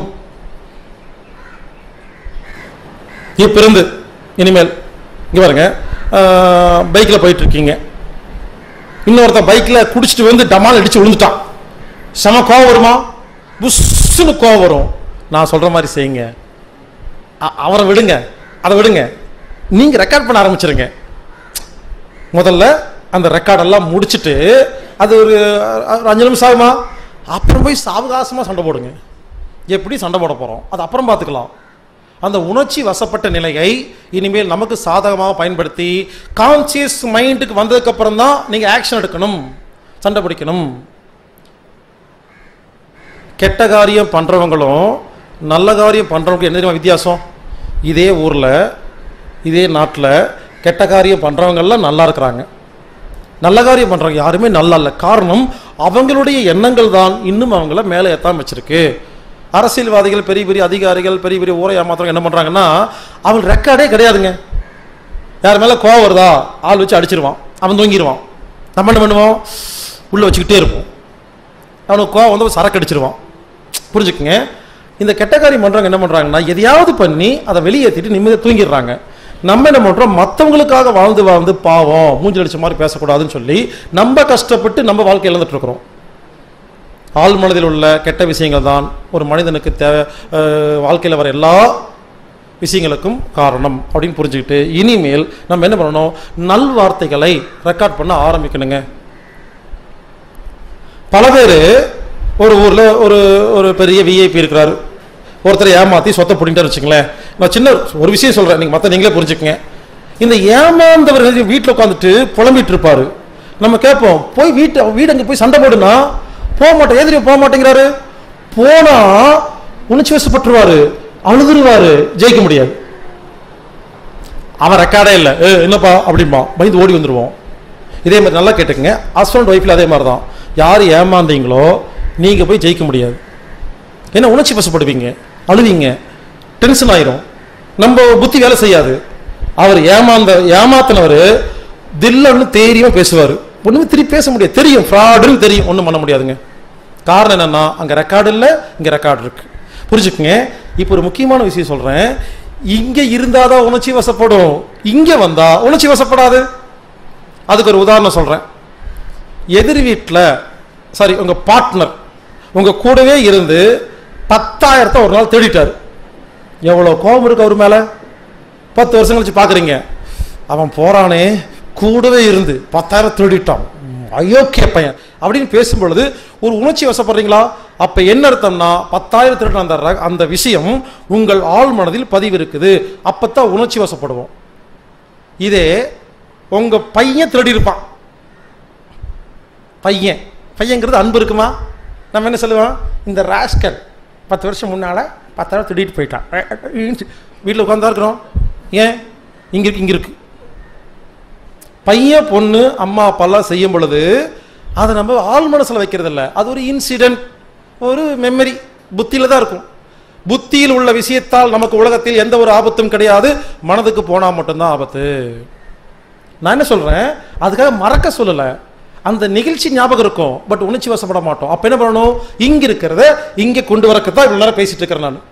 இப்போ இருந்து இனிமேல் இங்க பாருங்க பைக்கில் போயிட்டு இருக்கீங்க இன்னொருத்தன் பைக்கில் குடிச்சிட்டு வந்து டமால் அடிச்சு விழுந்துட்டான் செம கோவம் வருமா புஷ்ஷுன்னு கோவம் வரும் நான் சொல்ற மாதிரி செய்யுங்க அ- அவரை விடுங்க அதை விடுங்க நீங்க ரெக்கார்ட் பண்ண ஆரம்பிச்சிருங்க முதல்ல அந்த ரெக்கார்டெல்லாம் முடிச்சிட்டு அது ஒரு ஒரு அஞ்சு நிமிஷம் ஆகுமா அப்புறம் போய் சாவகாசமாக சண்டை போடுங்க எப்படி சண்டை போட போகிறோம் அது அப்புறம் பார்த்துக்கலாம் அந்த உணர்ச்சி வசப்பட்ட நிலையை இனிமேல் நமக்கு சாதகமாக பயன்படுத்தி கான்சியஸ் மைண்டுக்கு வந்ததுக்கப்புறம் தான் நீங்கள் ஆக்ஷன் எடுக்கணும் சண்டை பிடிக்கணும் கெட்ட காரியம் பண்ணுறவங்களும் நல்ல காரியம் பண்ணுறவங்களுக்கு என்ன தெரியுமா வித்தியாசம் இதே ஊரில் இதே நாட்டில் கெட்ட காரியம் பண்ணுறவங்கெல்லாம் நல்லா இருக்கிறாங்க நல்ல காரியம் பண்ணுறவங்க யாருமே நல்லா இல்லை காரணம் அவங்களுடைய எண்ணங்கள் தான் இன்னும் அவங்கள மேலே ஏற்றாம வச்சிருக்கு அரசியல்வாதிகள் பெரிய பெரிய அதிகாரிகள் பெரிய பெரிய ஊரை ஏமாத்துறவங்க என்ன பண்ணுறாங்கன்னா அவங்க ரெக்கார்டே கிடையாதுங்க யார் மேலே கோவம் வருதா ஆள் வச்சு அடிச்சிருவான் அவன் தூங்கிடுவான் நம்ம என்ன பண்ணுவோம் உள்ளே வச்சுக்கிட்டே இருப்போம் அவனுக்கு கோவம் வந்து சரக்கு அடிச்சிருவான் புரிஞ்சுக்குங்க இந்த கெட்ட காரியம் பண்ணுறவங்க என்ன பண்ணுறாங்கன்னா எதையாவது பண்ணி அதை வெளியேற்றிட்டு நிம்மதியாக தூங்கிடுறாங்க நம்ம என்ன பண்ணுறோம் மற்றவங்களுக்காக வாழ்ந்து வாழ்ந்து பாவம் மூஞ்சில் அடிச்ச மாதிரி பேசக்கூடாதுன்னு சொல்லி நம்ம கஷ்டப்பட்டு நம்ம வாழ்க்கை இழந்துட்டு இருக்கிறோம் ஆள் மனதில் உள்ள கெட்ட விஷயங்கள் தான் ஒரு மனிதனுக்கு தேவை வாழ்க்கையில் வர எல்லா விஷயங்களுக்கும் காரணம் அப்படின்னு புரிஞ்சுக்கிட்டு இனிமேல் நம்ம என்ன பண்ணணும் நல்வார்த்தைகளை ரெக்கார்ட் பண்ண ஆரம்பிக்கணுங்க பல பேர் ஒரு ஊரில் ஒரு ஒரு பெரிய விஐபி இருக்கிறாரு ஒருத்தரை ஏமாற்றி சொத்தை பிடிங்கிட்டு வச்சுங்களேன் நான் சின்ன ஒரு விஷயம் சொல்கிறேன் நீங்கள் மற்ற நீங்களே புரிஞ்சுக்கங்க இந்த ஏமாந்தவர் வீட்டில் உட்காந்துட்டு புலம்பிட்டு இருப்பாரு நம்ம கேட்போம் போய் வீட்டு வீடு அங்கே போய் சண்டை போடுனா போக மாட்டேன் எதிரி போக மாட்டேங்கிறாரு போனா உணர்ச்சி வசப்பட்டுருவாரு அழுதுருவாரு ஜெயிக்க முடியாது அவன் ரெக்கார்டே இல்லை ஏ என்னப்பா அப்படிம்பா பயந்து ஓடி வந்துருவோம் இதே மாதிரி நல்லா கேட்டுக்கங்க ஹஸ்பண்ட் ஒய்ஃபில் அதே மாதிரி தான் யார் ஏமாந்தீங்களோ நீங்கள் போய் ஜெயிக்க முடியாது என்ன உணர்ச்சி வசப்படுவீங்க அழுவீங்க டென்ஷன் ஆயிரும் நம்ம புத்தி வேலை செய்யாது அவர் ஏமாந்த ஏமாத்தினவர் தில்லன்னு தெரியாம பேசுவார் ஒண்ணுமே திருப்பி பேச முடியாது தெரியும் ஃப்ராடுன்னு தெரியும் ஒன்றும் பண்ண முடியாதுங்க காரணம் என்னன்னா அங்கே ரெக்கார்டு இல்லை இங்கே ரெக்கார்டு இருக்கு புரிஞ்சுக்குங்க இப்போ ஒரு முக்கியமான விஷயம் சொல்றேன் இங்கே இருந்தாதான் உணர்ச்சி வசப்படும் இங்கே வந்தா உணர்ச்சி வசப்படாது அதுக்கு ஒரு உதாரணம் சொல்றேன் எதிர் வீட்டில் சாரி உங்க பார்ட்னர் உங்க கூடவே இருந்து பத்தாயிரத்தை ஒரு நாள் தேடிட்டாரு எவ்வளோ கோபம் இருக்கு அவர் மேலே பத்து வருஷம் கழிச்சு பார்க்குறீங்க அவன் போறானே கூடவே இருந்து பத்தாயிரம் திருடிட்டான் அயோக்கிய பையன் அப்படின்னு பேசும் பொழுது ஒரு உணர்ச்சி வசப்படுறீங்களா அப்ப என்ன அர்த்தம்னா பத்தாயிரம் திருடின அந்த ர- அந்த விஷயம் உங்கள் ஆள் மனதில் பதிவு இருக்குது அப்பத்தான் உணர்ச்சி வசப்படுவோம் இதே உங்க பையன் திருடி இருப்பான் பையன் பையங்கிறது அன்பு இருக்குமா நம்ம என்ன சொல்லுவோம் இந்த ராஸ்கல் பத்து வருஷம் முன்னால பத்தாயிரம் திருடிட்டு போயிட்டான் வீட்டில் உட்காந்தா இருக்கிறோம் ஏன் இங்க இருக்கு இங்க இருக்கு பையன் பொண்ணு அம்மா அப்பாலாம் செய்யும் பொழுது அதை நம்ம ஆள் மனசில் வைக்கிறது இல்ல அது ஒரு இன்சிடென்ட் ஒரு மெமரி புத்தியில தான் இருக்கும் புத்தியில் உள்ள விஷயத்தால் நமக்கு உலகத்தில் எந்த ஒரு ஆபத்தும் கிடையாது மனதுக்கு போனா மட்டும்தான் ஆபத்து நான் என்ன சொல்றேன் அதுக்காக மறக்க சொல்லல அந்த நிகழ்ச்சி ஞாபகம் இருக்கும் பட் உணர்ச்சி வசப்பட மாட்டோம் அப்ப என்ன பண்ணணும் இங்க இருக்கிறத இங்க கொண்டு வரக்கு தான் இவ்வளவு நேரம் பேசிட்டு இருக்கிறேன் நான்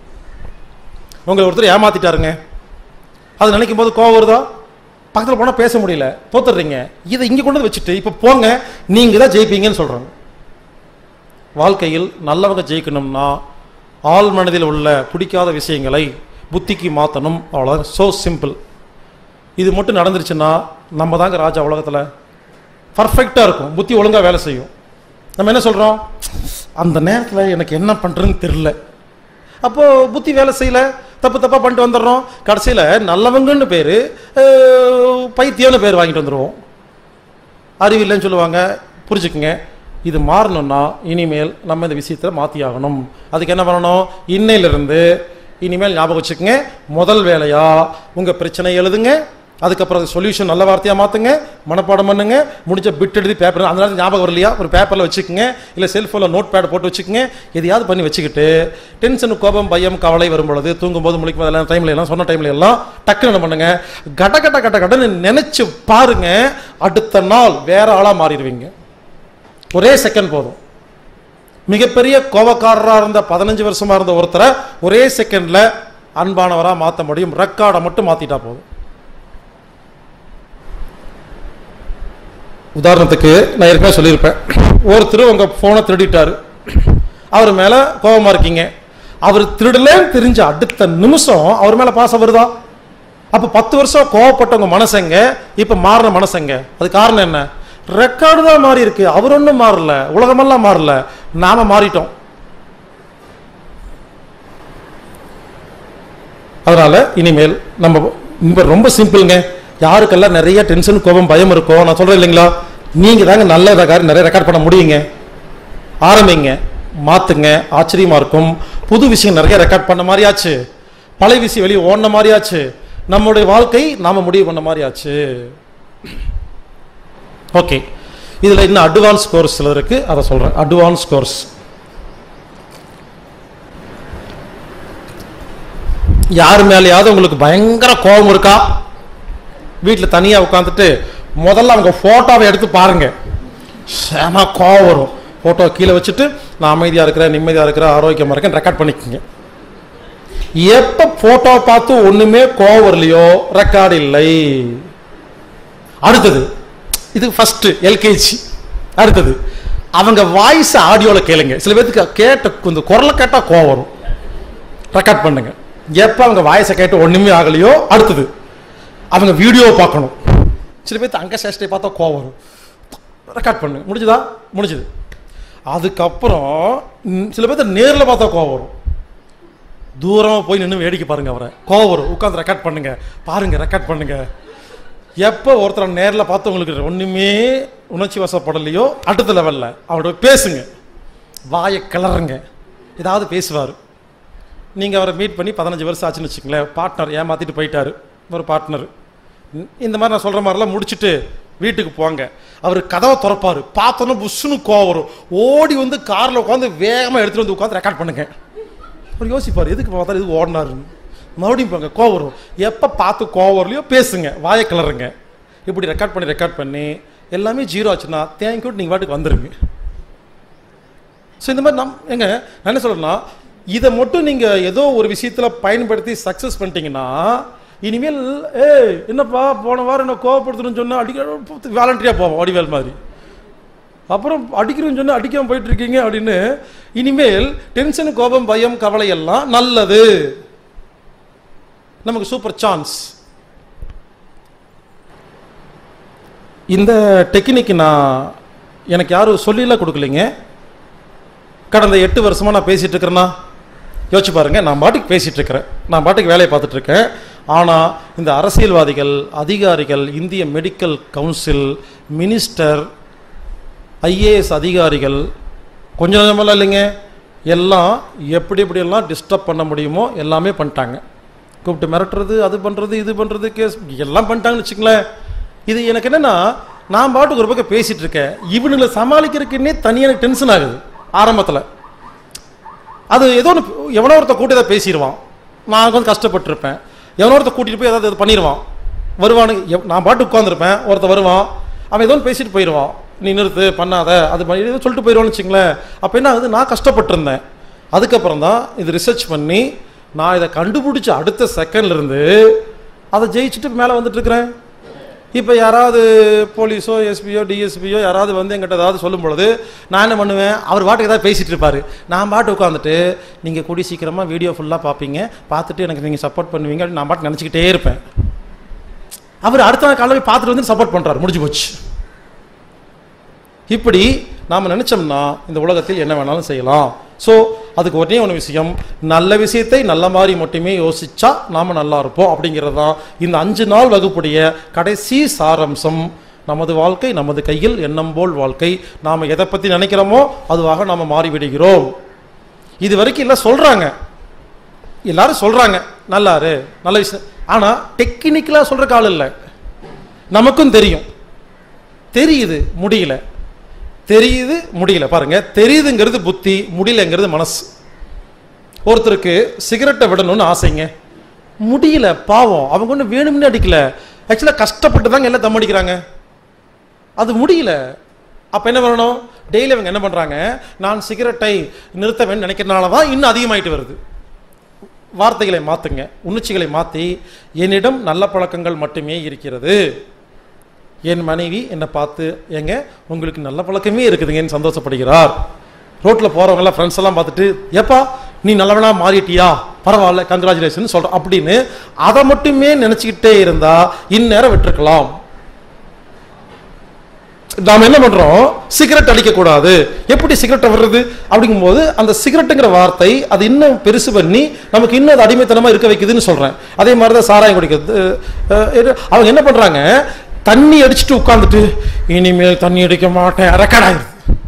உங்களை ஒருத்தர் ஏமாத்திட்டாருங்க அது நினைக்கும் போது கோவம் வருதா பக்கத்தில் போனால் பேச முடியல தோத்துடுறீங்க இதை இங்கே கொண்டு வந்து வச்சுட்டு இப்போ போங்க நீங்கள் தான் ஜெயிப்பீங்கன்னு சொல்கிறாங்க வாழ்க்கையில் நல்லவங்க ஜெயிக்கணும்னா ஆள் மனதில் உள்ள பிடிக்காத விஷயங்களை புத்திக்கு மாற்றணும் அவ்வளோதான் ஸோ சிம்பிள் இது மட்டும் நடந்துருச்சுன்னா நம்ம தாங்க ராஜா உலகத்தில் பர்ஃபெக்டாக இருக்கும் புத்தி ஒழுங்காக வேலை செய்யும் நம்ம என்ன சொல்கிறோம் அந்த நேரத்தில் எனக்கு என்ன பண்ணுறதுன்னு தெரில அப்போது புத்தி வேலை செய்யல தப்பு தப்பாக பண்ணிட்டு வந்துடுறோம் கடைசியில் நல்லவங்கன்னு பேர் பைத்தியம்னு பேர் வாங்கிட்டு வந்துடுவோம் அறிவில்லைன்னு சொல்லுவாங்க புரிஞ்சுக்குங்க இது மாறணும்னா இனிமேல் நம்ம இந்த விஷயத்தை மாற்றி ஆகணும் அதுக்கு என்ன பண்ணணும் இன்னையிலிருந்து இனிமேல் ஞாபகம் வச்சுக்கோங்க முதல் வேலையா உங்கள் பிரச்சனை எழுதுங்க அதுக்கப்புறம் சொல்யூஷன் நல்ல வார்த்தையாக மாற்றுங்க மனப்பாடம் பண்ணுங்க முடிஞ்ச பிட் எழுதி பேப்பர் அந்த நேரத்தில் ஞாபகம் வரலையா ஒரு பேப்பரில் வச்சுக்கோங்க இல்லை செல்ஃபோனில் நோட் பேட் போட்டு வச்சுக்கோங்க எதையாவது பண்ணி வச்சுக்கிட்டு டென்ஷன் கோபம் பயம் கவலை வரும் பொழுது தூங்கும்போது முழிக்கும் போது எல்லாம் டைம்ல எல்லாம் சொன்ன டைம்ல எல்லாம் டக்குன்னு என்ன பண்ணுங்க கட கட கட கடன்னு நினைச்சு பாருங்க அடுத்த நாள் வேற ஆளா மாறிடுவீங்க ஒரே செகண்ட் போதும் மிகப்பெரிய கோபக்காரராக இருந்த பதினஞ்சு வருஷமா இருந்த ஒருத்தரை ஒரே செகண்ட்ல அன்பானவராக மாற்ற முடியும் ரெக்கார்டை மட்டும் மாத்திட்டா போதும் உதாரணத்துக்கு நான் ஏற்கனவே சொல்லியிருப்பேன் ஒருத்தர் உங்கள் ஃபோனை திருடிட்டாரு அவர் மேலே கோபமாக இருக்கீங்க அவர் திருடலேன்னு தெரிஞ்ச அடுத்த நிமிஷம் அவர் மேலே பாசம் வருதா அப்போ பத்து வருஷம் கோவப்பட்டவங்க மனசங்க இப்போ மாறின மனசங்க அது காரணம் என்ன ரெக்கார்டு தான் மாறி இருக்கு அவர் ஒன்றும் மாறல உலகமெல்லாம் மாறல நாம மாறிட்டோம் அதனால இனிமேல் நம்ம இப்ப ரொம்ப சிம்பிளுங்க யாருக்கெல்லாம் நிறைய டென்ஷன் கோபம் பயம் இருக்கோ நான் சொல்றேன் இல்லைங்களா நீங்க தாங்க நல்ல காரியம் நிறைய ரெக்கார்ட் பண்ண முடியுங்க ஆரம்பிங்க மாத்துங்க ஆச்சரியமா இருக்கும் புது விஷயம் நிறைய ரெக்கார்ட் பண்ண மாதிரி ஆச்சு பழைய விஷயம் வெளியே ஓடின மாதிரி ஆச்சு நம்முடைய வாழ்க்கை நாம முடிவு பண்ண மாதிரி ஆச்சு ஓகே இதுல இன்னும் அட்வான்ஸ் கோர்ஸ் சில இருக்கு அதை சொல்றேன் அட்வான்ஸ் கோர்ஸ் யார் மேலேயாவது உங்களுக்கு பயங்கர கோபம் இருக்கா வீட்டில் தனியாக உட்காந்துட்டு முதல்ல அவங்க ஃபோட்டோவை எடுத்து பாருங்க செம கோவம் வரும் ஃபோட்டோ கீழே வச்சுட்டு நான் அமைதியாக இருக்கிறேன் நிம்மதியாக இருக்கிறேன் ஆரோக்கியமாக இருக்கேன் ரெக்கார்ட் பண்ணிக்கோங்க எப்போ ஃபோட்டோ பார்த்து ஒன்றுமே கோவம் வரலையோ ரெக்கார்டு இல்லை அடுத்தது இது ஃபர்ஸ்ட் எல்கேஜி அடுத்தது அவங்க வாய்ஸ் ஆடியோவில் கேளுங்க சில பேருக்கு கேட்ட இந்த குரலை கேட்டால் கோவம் வரும் ரெக்கார்ட் பண்ணுங்க எப்போ அவங்க வாய்ஸை கேட்டு ஒன்றுமே ஆகலையோ அடுத்தது அவங்க வீடியோ பார்க்கணும் சில பேர்த்து அங்க சேஷ்டை பார்த்தா கோவம் வரும் ரெக்கார்ட் பண்ணு முடிஞ்சுதா முடிஞ்சுது அதுக்கப்புறம் ம், சில பேர்த்து நேரில் பார்த்தா கோவம் வரும் தூரமாக போய் நின்று வேடிக்கை பாருங்க அவரை கோவம் வரும் உட்காந்து ரெக்கார்ட் பண்ணுங்க பாருங்க ரெக்கார்ட் பண்ணுங்க எப்போ ஒருத்தரை நேரில் பார்த்து உங்களுக்கு ஒன்றுமே உணர்ச்சி வசப்படலையோ அடுத்த லெவலில் அவரோட பேசுங்க வாயை கிளறுங்க ஏதாவது பேசுவார் நீங்கள் அவரை மீட் பண்ணி பதினஞ்சு வருஷம் ஆச்சுன்னு வச்சுங்களேன் பார்ட்னர் ஏமாற்றிட்டு போயிட்டாரு ஒரு பார்ட்னர் இந்த மாதிரி நான் சொல்கிற மாதிரிலாம் முடிச்சுட்டு வீட்டுக்கு போங்க அவர் கதவை திறப்பாரு பார்த்தோன்னே புஷ்ஷுன்னு கோவம் வரும் ஓடி வந்து காரில் உட்காந்து வேகமாக எடுத்துகிட்டு வந்து உட்காந்து ரெக்கார்ட் பண்ணுங்க அவர் யோசிப்பார் எதுக்கு பார்த்தா எதுக்கு ஓடினாருன்னு மறுபடியும் போங்க கோவம் வரும் எப்போ பார்த்து கோவம் வரலையோ பேசுங்க வாயை கிளறுங்க இப்படி ரெக்கார்ட் பண்ணி ரெக்கார்ட் பண்ணி எல்லாமே ஜீரோ ஆச்சுன்னா தேங்க்யூ நீங்கள் பாட்டுக்கு வந்துருங்க ஸோ இந்த மாதிரி நம் எங்க நான் என்ன சொல்றேன்னா இதை மட்டும் நீங்க ஏதோ ஒரு விஷயத்துல பயன்படுத்தி சக்சஸ் பண்ணிட்டீங்கன்னா இனிமேல் ஏய் என்னப்பா போன வாரம் என்ன கோவப்படுத்தணும்னு சொன்னா அடிக்க வாலண்டரியா போவோம் வடிவேல் மாதிரி அப்புறம் அடிக்கிறோம்னு சொன்னா அடிக்காம போயிட்டு இருக்கீங்க அப்படின்னு இனிமேல் டென்ஷன் கோபம் பயம் கவலை எல்லாம் நல்லது நமக்கு சூப்பர் சான்ஸ் இந்த டெக்னிக் நான் எனக்கு யாரும் சொல்லிலாம் கொடுக்கலைங்க கடந்த எட்டு வருஷமா நான் பேசிட்டு இருக்கிறேன்னா யோசிச்சு பாருங்க நான் பாட்டுக்கு பேசிட்டு இருக்கிறேன் நான் பாட்டுக்கு வேலையை பார்த்துட்டு இருக்கேன் ஆனால் இந்த அரசியல்வாதிகள் அதிகாரிகள் இந்திய மெடிக்கல் கவுன்சில் மினிஸ்டர் ஐஏஎஸ் அதிகாரிகள் கொஞ்சம் கொஞ்சமெல்லாம் இல்லைங்க எல்லாம் எப்படி எப்படியெல்லாம் டிஸ்டர்ப் பண்ண முடியுமோ எல்லாமே பண்ணிட்டாங்க கூப்பிட்டு மிரட்டுறது அது பண்ணுறது இது பண்ணுறது கேஸ் எல்லாம் பண்ணிட்டாங்கன்னு வச்சுங்களேன் இது எனக்கு என்னன்னா நான் பாட்டுக்கு ஒரு பக்கம் பேசிட்டு இருக்கேன் இவனுங்களை சமாளிக்கிறதுக்குன்னே தனியாக எனக்கு டென்ஷன் ஆகுது ஆரம்பத்தில் அது ஏதோ ஒன்று எவனோ ஒருத்த கூட்டி ஏதாவது பேசிடுவான் நான் கொஞ்சம் கஷ்டப்பட்டிருப்பேன் எவனோ ஒருத்த கூட்டிட்டு போய் ஏதாவது இது பண்ணிடுவான் வருவானு எவ்- நான் பாட்டு உட்காந்துருப்பேன் ஒருத்த வருவான் அவன் ஏதோ ஒன்று பேசிட்டு போயிடுவான் நீ நிறுத்து பண்ணாத அது பண்ணி ஏதோ சொல்லிட்டு போயிடுவான்னு வச்சுங்களேன் அப்போ என்ன ஆகுது நான் கஷ்டப்பட்டிருந்தேன் அதுக்கப்புறம் தான் இது ரிசர்ச் பண்ணி நான் இதை கண்டுபிடிச்ச அடுத்த செகண்ட்ல இருந்து அதை ஜெயிச்சுட்டு மேலே வந்துட்டு இருக்கிறேன் இப்போ யாராவது போலீஸோ எஸ்பியோ டிஎஸ்பியோ யாராவது வந்து எங்கிட்ட ஏதாவது சொல்லும் பொழுது நான் என்ன பண்ணுவேன் அவர் பாட்டுக்கு ஏதாவது பேசிட்டு இருப்பாரு நான் பாட்டு உட்காந்துட்டு நீங்கள் கூடி சீக்கிரமாக வீடியோ ஃபுல்லாக பார்ப்பீங்க பார்த்துட்டு எனக்கு நீங்கள் சப்போர்ட் பண்ணுவீங்க அப்படின்னு நான் பாட்டு நினச்சிக்கிட்டே இருப்பேன் அவர் அடுத்த நாள் காலையில் போய் பார்த்துட்டு வந்து சப்போர்ட் பண்ணுறாரு முடிஞ்சு போச்சு இப்படி நாம் நினைச்சோம்னா இந்த உலகத்தில் என்ன வேணாலும் செய்யலாம் ஸோ அதுக்கு ஒரே ஒன்று விஷயம் நல்ல விஷயத்தை நல்ல மாதிரி மட்டுமே யோசிச்சா நாம நல்லா இருப்போம் அப்படிங்கிறது தான் இந்த அஞ்சு நாள் வகுப்புடைய கடைசி சாரம்சம் நமது வாழ்க்கை நமது கையில் எண்ணம் போல் வாழ்க்கை நாம் எதை பற்றி நினைக்கிறோமோ அதுவாக நாம் மாறிவிடுகிறோம் இது வரைக்கும் எல்லாம் சொல்கிறாங்க எல்லாரும் சொல்கிறாங்க நல்லாரு நல்ல விஷயம் ஆனால் டெக்னிக்கலாக சொல்கிற காலம் இல்லை நமக்கும் தெரியும் தெரியுது முடியல தெரியுது முடியல பாருங்க தெரியுதுங்கிறது புத்தி முடியலங்கிறது மனசு ஒருத்தருக்கு சிகரெட்டை விடணும்னு ஆசைங்க முடியல பாவம் அவங்க ஒன்றும் வேணும்னு அடிக்கல ஆக்சுவலாக கஷ்டப்பட்டு தாங்க எல்லாம் தம் அடிக்கிறாங்க அது முடியல அப்போ என்ன பண்ணணும் டெய்லி அவங்க என்ன பண்ணுறாங்க நான் சிகரெட்டை நிறுத்த வேண்டும் நினைக்கிறதுனால தான் இன்னும் அதிகமாயிட்டு வருது வார்த்தைகளை மாற்றுங்க உணர்ச்சிகளை மாற்றி என்னிடம் நல்ல பழக்கங்கள் மட்டுமே இருக்கிறது என் மனைவி என்னை பார்த்து ஏங்க உங்களுக்கு நல்ல பழக்கமே இருக்குதுங்கன்னு சந்தோஷப்படுகிறார் ரோட்டில் போகிறவங்களாம் ஃப்ரெண்ட்ஸ் எல்லாம் பார்த்துட்டு ஏப்பா நீ நல்லவனா மாறிட்டியா பரவாயில்ல கங்க்ராச்சுலேஷன் சொல்கிறேன் அப்படின்னு அதை மட்டுமே நினச்சிக்கிட்டே இருந்தா இந்நேரம் விட்டுருக்கலாம் நாம் என்ன பண்றோம் சிகரெட் அடிக்கக்கூடாது எப்படி சிகரெட் வர்றது அப்படிங்கும்போது அந்த சிகரெட்டுங்கிற வார்த்தை அது இன்னும் பெருசு பண்ணி நமக்கு இன்னும் அது அடிமைத்தனமா இருக்க வைக்குதுன்னு சொல்றேன் அதே மாதிரி தான் சாராயம் குடிக்கிறது அஹ், இது- அவங்க என்ன பண்றாங்க தண்ணி அடிச்சுட்டு உட்கார்ந்துட்டு இனிமேல் தண்ணி அடிக்க மாட்டேன் ரெக்கார்ட் ஆயிருது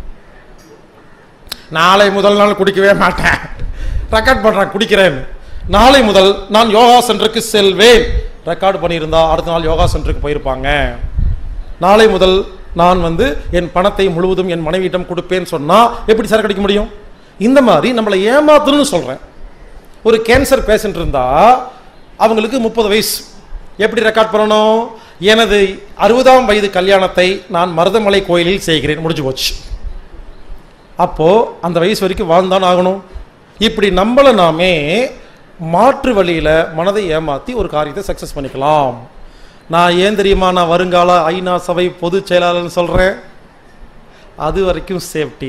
நாளை முதல் நாள் குடிக்கவே மாட்டேன் ரெக்கார்ட் பண்றேன் குடிக்கிறேன் நாளை முதல் நான் யோகா சென்டருக்கு செல்வேன் ரெக்கார்டு பண்ணியிருந்தா அடுத்த நாள் யோகா சென்டருக்கு போயிருப்பாங்க நாளை முதல் நான் வந்து என் பணத்தை முழுவதும் என் மனைவியிடம் கொடுப்பேன்னு சொன்னா எப்படி சரக்கு அடிக்க முடியும் இந்த மாதிரி நம்மளை ஏமாத்தணும்னு சொல்றேன் ஒரு கேன்சர் பேஷண்ட் இருந்தா அவங்களுக்கு முப்பது வயசு எப்படி ரெக்கார்ட் பண்ணணும் எனது அறுபதாம் வயது கல்யாணத்தை நான் மருதமலை கோயிலில் செய்கிறேன் முடிஞ்சு போச்சு அப்போ அந்த வயசு வரைக்கும் வாழ்ந்தான் ஆகணும் இப்படி நம்மளை நாமே மாற்று வழியில மனதை ஏமாத்தி ஒரு காரியத்தை சக்சஸ் பண்ணிக்கலாம் நான் ஏன் தெரியுமா நான் வருங்கால ஐநா சபை பொதுச் செயலாளர்னு சொல்றேன் அது வரைக்கும் சேஃப்டி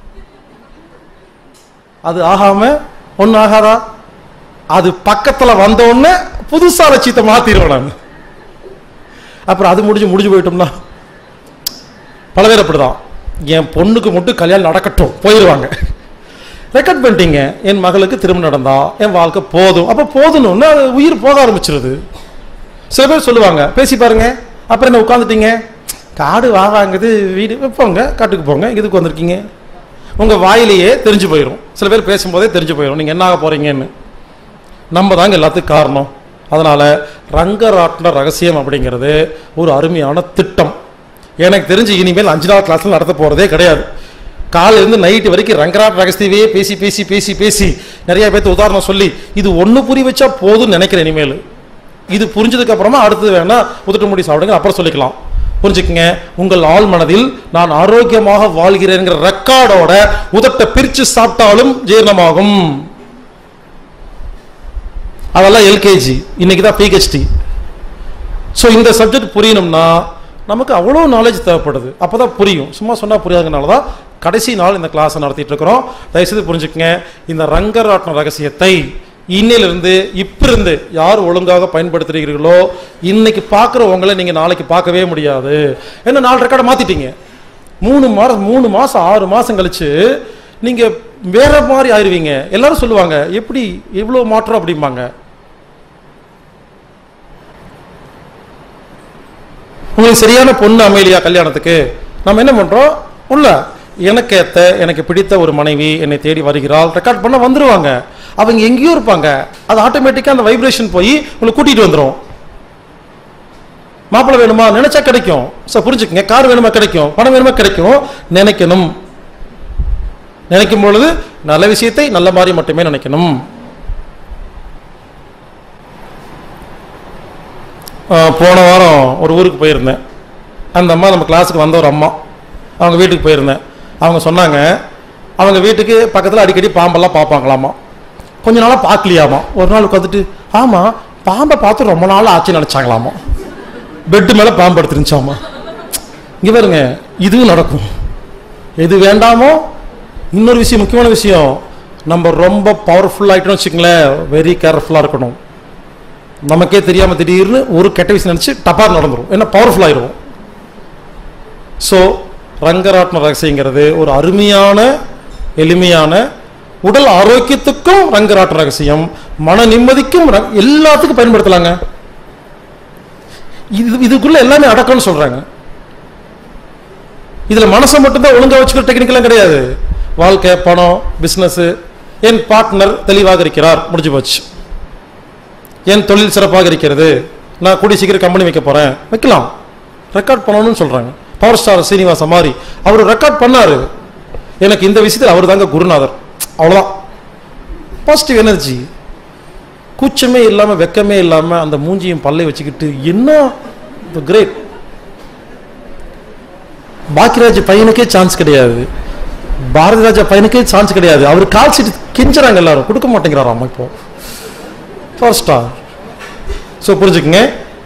அது ஆகாம ஒன்றும் ஆகாதா அது பக்கத்துல வந்த உடனே புதுசா லட்சியத்தை மாத்திடுவேன் நான் அப்புறம் அது முடிஞ்சு முடிஞ்சு போயிட்டோம்னா பல பேர் அப்படிதான் என் பொண்ணுக்கு மட்டும் கல்யாணம் நடக்கட்டும் போயிடுவாங்க ரெக்கார்ட் பண்ணிட்டீங்க என் மகளுக்கு திருமணம் நடந்தா என் வாழ்க்கை போதும் அப்போ போதும்னு அது உயிர் போக ஆரம்பிச்சிருது சில பேர் சொல்லுவாங்க பேசி பாருங்க அப்புறம் என்ன உட்காந்துட்டீங்க காடு வாவாங்குது வீடு போங்க காட்டுக்கு போங்க இதுக்கு வந்திருக்கீங்க உங்க வாயிலேயே தெரிஞ்சு போயிடும் சில பேர் பேசும்போதே தெரிஞ்சு போயிடும் நீங்க என்ன ஆக போறீங்கன்னு நம்ம தாங்க எல்லாத்துக்கும் காரணம் அதனால ரங்கராட்டின ரகசியம் அப்படிங்கிறது ஒரு அருமையான திட்டம் எனக்கு தெரிஞ்சு இனிமேல் அஞ்சு நாள் கிளாஸ்ல நடத்த போறதே கிடையாது காலையில இருந்து நைட்டு வரைக்கும் ரங்கராட் ரகசியவே பேசி பேசி பேசி பேசி நிறைய பேர்த்து உதாரணம் சொல்லி இது ஒண்ணு புரி வச்சா போதும்னு நினைக்கிறேன் இனிமேல் இது புரிஞ்சதுக்கு அப்புறமா அடுத்தது வேணா உதட்டு முடி சாப்பிடுங்க அப்புறம் சொல்லிக்கலாம் புரிஞ்சுக்கங்க உங்கள் ஆள் மனதில் நான் ஆரோக்கியமாக வாழ்கிறேங்கிற ரெக்கார்டோட உதட்டை பிரிச்சு சாப்பிட்டாலும் ஜீரணமாகும் அதெல்லாம் எல்கேஜி இன்னைக்கு தான் பிஹெச்டி ஸோ இந்த சப்ஜெக்ட் புரியணும்னா நமக்கு அவ்வளோ நாலேஜ் தேவைப்படுது அப்போ தான் புரியும் சும்மா சொன்னால் புரியாதனால தான் கடைசி நாள் இந்த கிளாஸை நடத்திட்டு இருக்கிறோம் தயவுசெய்து புரிஞ்சுக்கங்க இந்த ரங்கராட்டின ரகசியத்தை இன்னிலிருந்து இப்பிருந்து யார் ஒழுங்காக பயன்படுத்துறீர்களோ இன்னைக்கு பார்க்குற உங்களை நீங்கள் நாளைக்கு பார்க்கவே முடியாது ஏன்னா நாலு ரெக்கார்டை மாற்றிட்டீங்க மூணு மாதம் மூணு மாதம் ஆறு மாதம் கழிச்சு நீங்கள் வேற மாதிரி ஆயிருவீங்க எல்லாரும் சொல்லுவாங்க எப்படி எவ்வளோ மாற்றம் அப்படிம்பாங்க உங்களுக்கு சரியான பொண்ணு அமையலையா கல்யாணத்துக்கு நம்ம என்ன பண்றோம் உள்ள எனக்கு ஏத்த எனக்கு பிடித்த ஒரு மனைவி என்னை தேடி வருகிறாள் ரெக்கார்ட் பண்ண வந்துருவாங்க அவங்க எங்கேயோ இருப்பாங்க அது ஆட்டோமேட்டிக்கா அந்த வைப்ரேஷன் போய் உங்களை கூட்டிட்டு வந்துரும் மாப்பிள்ளை வேணுமா நினைச்சா கிடைக்கும் சார் புரிஞ்சுக்கங்க கார் வேணுமா கிடைக்கும் பணம் வேணுமா கிடைக்கும் நினைக்கணும் நினைக்கும் பொழுது நல்ல விஷயத்தை நல்ல மாதிரி மட்டுமே நினைக்கணும் ஆஹ் போன வாரம் ஒரு ஊருக்கு போயிருந்தேன் அந்த அம்மா நம்ம கிளாஸுக்கு வந்த ஒரு அம்மா அவங்க வீட்டுக்கு போயிருந்தேன் அவங்க சொன்னாங்க அவங்க வீட்டுக்கு பக்கத்தில் அடிக்கடி பாம்பெல்லாம் பார்ப்பாங்களாமா கொஞ்ச நாளாக பார்க்கலையாமா ஒரு நாள் உட்காந்துட்டு ஆமாம் பாம்பை பார்த்து ரொம்ப நாள் ஆச்சு நினச்சாங்களாமா பெட்டு மேலே பாம்பு எடுத்துருந்துச்சாமா இங்கே பாருங்க இதுவும் நடக்கும் எது வேண்டாமோ இன்னொரு விஷயம் முக்கியமான விஷயம் நம்ம ரொம்ப பவர்ஃபுல் ஆகிட்டோம்னு வச்சுக்கங்களேன் வெரி கேர்ஃபுல்லாக இருக்கணும் நமக்கே தெரியாம திடீர்னு ஒரு கெட்ட விஷயம் நினைச்சு டப்பார் நடந்துரும் ஏன்னா பவர்ஃபுல் ஆயிரும் ஸோ ரங்கராட்ன ரகசியங்கிறது ஒரு அருமையான எளிமையான உடல் ஆரோக்கியத்துக்கும் ரங்கராட்ன ரகசியம் மன நிம்மதிக்கும் ர- எல்லாத்துக்கும் பயன்படுத்தலாங்க இது இதுக்குள்ள எல்லாமே அடக்கம்னு சொல்றாங்க இதுல மனசை மட்டும்தான் ஒழுங்கா வச்சுக்கிற டெக்னிக்கெல்லாம் கிடையாது வாழ்க்கை பணம் பிசினஸ் என் பார்ட்னர் தெளிவாக இருக்கிறார் முடிஞ்சு போச்சு என் தொழில் சிறப்பாக இருக்கிறது நான் கூடிய சீக்கிரம் கம்பெனி வைக்க போறேன் வைக்கலாம் ரெக்கார்ட் பண்ணணும்னு சொல்றாங்க பவர் ஸ்டார் சீனிவாச மாதிரி அவர் ரெக்கார்ட் பண்ணாரு எனக்கு இந்த விஷயத்தில் அவர் தாங்க குருநாதர் அவ்வளோதான் பாசிட்டிவ் எனர்ஜி கூச்சமே இல்லாம வெக்கமே இல்லாம அந்த மூஞ்சியும் பல்லை வச்சுக்கிட்டு என்ன கிரேட் பாக்கியராஜ் பையனுக்கே சான்ஸ் கிடையாது பாரதி ராஜா பையனுக்கே சான்ஸ் கிடையாது அவர் கால் சீட் கெஞ்சுறாங்க எல்லாரும் கொடுக்க மாட்டேங்கிறாராம் இப்போ ஃபர்ஸ்ட் ஸ்டார் ஸோ புரிஞ்சுக்கங்க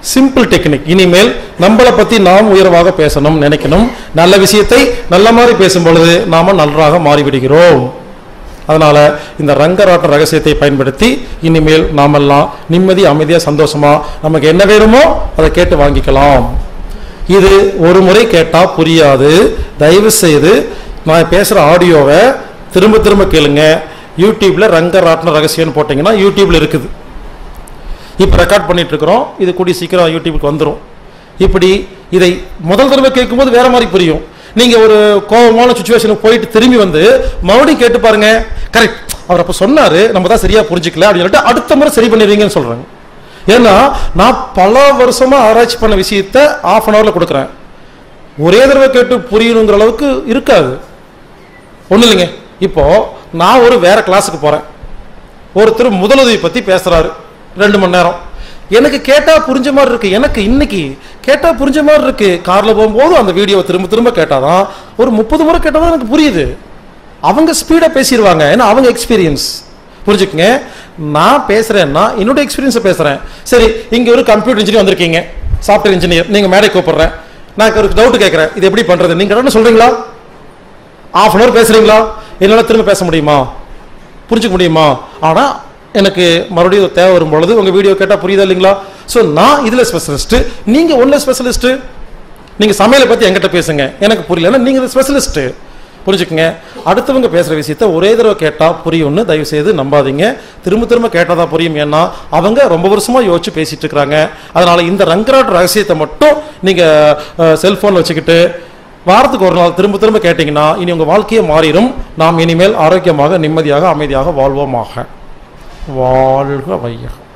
சிம்பிள் டெக்னிக் இனிமேல் நம்மளை பத்தி நாம் உயர்வாக பேசணும் நினைக்கணும் நல்ல விஷயத்தை நல்ல மாதிரி பேசும் பொழுது நாம நன்றாக மாறிவிடுகிறோம் அதனால இந்த ரங்கராட்ட ரகசியத்தை பயன்படுத்தி இனிமேல் நாமெல்லாம் நிம்மதி அமைதியா சந்தோஷமா நமக்கு என்ன வேணுமோ அதை கேட்டு வாங்கிக்கலாம் இது ஒரு முறை கேட்டா புரியாது தயவு செய்து நான் பேசுற ஆடியோவை திரும்ப திரும்ப கேளுங்க யூடியூப்ல ரங்கராட்டின ரகசியம்னு போட்டீங்கன்னா யூடியூப்ல இருக்குது இப்போ ரெக்கார்ட் பண்ணிட்டு இருக்கிறோம் இது கூடி சீக்கிரம் யூடியூபுக்கு வந்துடும் இப்படி இதை முதல் தடவை கேட்கும்போது வேற மாதிரி புரியும் நீங்க ஒரு கோபமான சுச்சுவேஷனுக்கு போயிட்டு திரும்பி வந்து மறுபடியும் கேட்டு பாருங்க கரெக்ட் அவர் அப்ப சொன்னாரு நம்ம தான் சரியா புரிஞ்சுக்கல அப்படின்னு சொல்லிட்டு அடுத்த முறை சரி பண்ணிடுவீங்கன்னு சொல்றாங்க ஏன்னா நான் பல வருஷமா ஆராய்ச்சி பண்ண விஷயத்த ஆஃப் அன் ஹவர்ல கொடுக்குறேன் ஒரே தடவை கேட்டு புரியணுங்கிற அளவுக்கு இருக்காது ஒண்ணு இல்லைங்க இப்போ நான் ஒரு வேற கிளாஸுக்கு போறேன் ஒருத்தர் முதலுதவி பத்தி பேசுறாரு ரெண்டு மணி நேரம் எனக்கு கேட்டா புரிஞ்ச மாதிரி இருக்கு எனக்கு இன்னைக்கு கேட்டா புரிஞ்ச மாதிரி இருக்கு கார்ல போகும்போது அந்த வீடியோவை திரும்ப திரும்ப கேட்டாதான் ஒரு முப்பது முறை கேட்டாதான் எனக்கு புரியுது அவங்க ஸ்பீடா பேசிடுவாங்க ஏன்னா அவங்க எக்ஸ்பீரியன்ஸ் புரிஞ்சுக்கங்க நான் பேசுறேன்னா என்னோட எக்ஸ்பீரியன்ஸை பேசுறேன் சரி இங்க ஒரு கம்ப்யூட்டர் இன்ஜினியர் வந்திருக்கீங்க சாஃப்ட்வேர் இன்ஜினியர் நீங்க மேடை கூப்பிடுறேன் நான் ஒரு டவுட் கேட்கறேன் இது எப்படி பண்றது நீங்க என்ன சொல்றீங்களா ஆஃப் அன் அவர் பேசுறீங்களா என்னால திரும்ப பேச முடியுமா புரிஞ்சுக்க முடியுமா ஆனா எனக்கு மறுபடியும் ஒரு தேவை வரும் பொழுது உங்க வீடியோ கேட்டா புரியுதா இல்லைங்களா ஸோ நான் இதுல ஸ்பெஷலிஸ்ட் நீங்க ஒன்ல ஸ்பெஷலிஸ்ட் நீங்க சமையலை பத்தி என்கிட்ட பேசுங்க எனக்கு புரியலன்னா நீங்க ஸ்பெஷலிஸ்ட் புரிஞ்சுக்கங்க அடுத்தவங்க பேசுற விஷயத்த ஒரே தடவை கேட்டா புரியும்னு தயவு செய்து நம்பாதீங்க திரும்ப திரும்ப கேட்டாதான் புரியும் ஏன்னா அவங்க ரொம்ப வருஷமா யோசிச்சு பேசிட்டு இருக்கிறாங்க அதனால இந்த ரங்கராட் ரகசியத்தை மட்டும் நீங்க செல்போன் வச்சுக்கிட்டு வாரத்துக்கு ஒரு நாள் திரும்ப திரும்ப கேட்டீங்கன்னா இனி உங்க வாழ்க்கையே மாறிடும் நாம் இனிமேல் ஆரோக்கியமாக நிம்மதியாக அமைதியாக வாழ்வோமாக வாழ்க வையகம்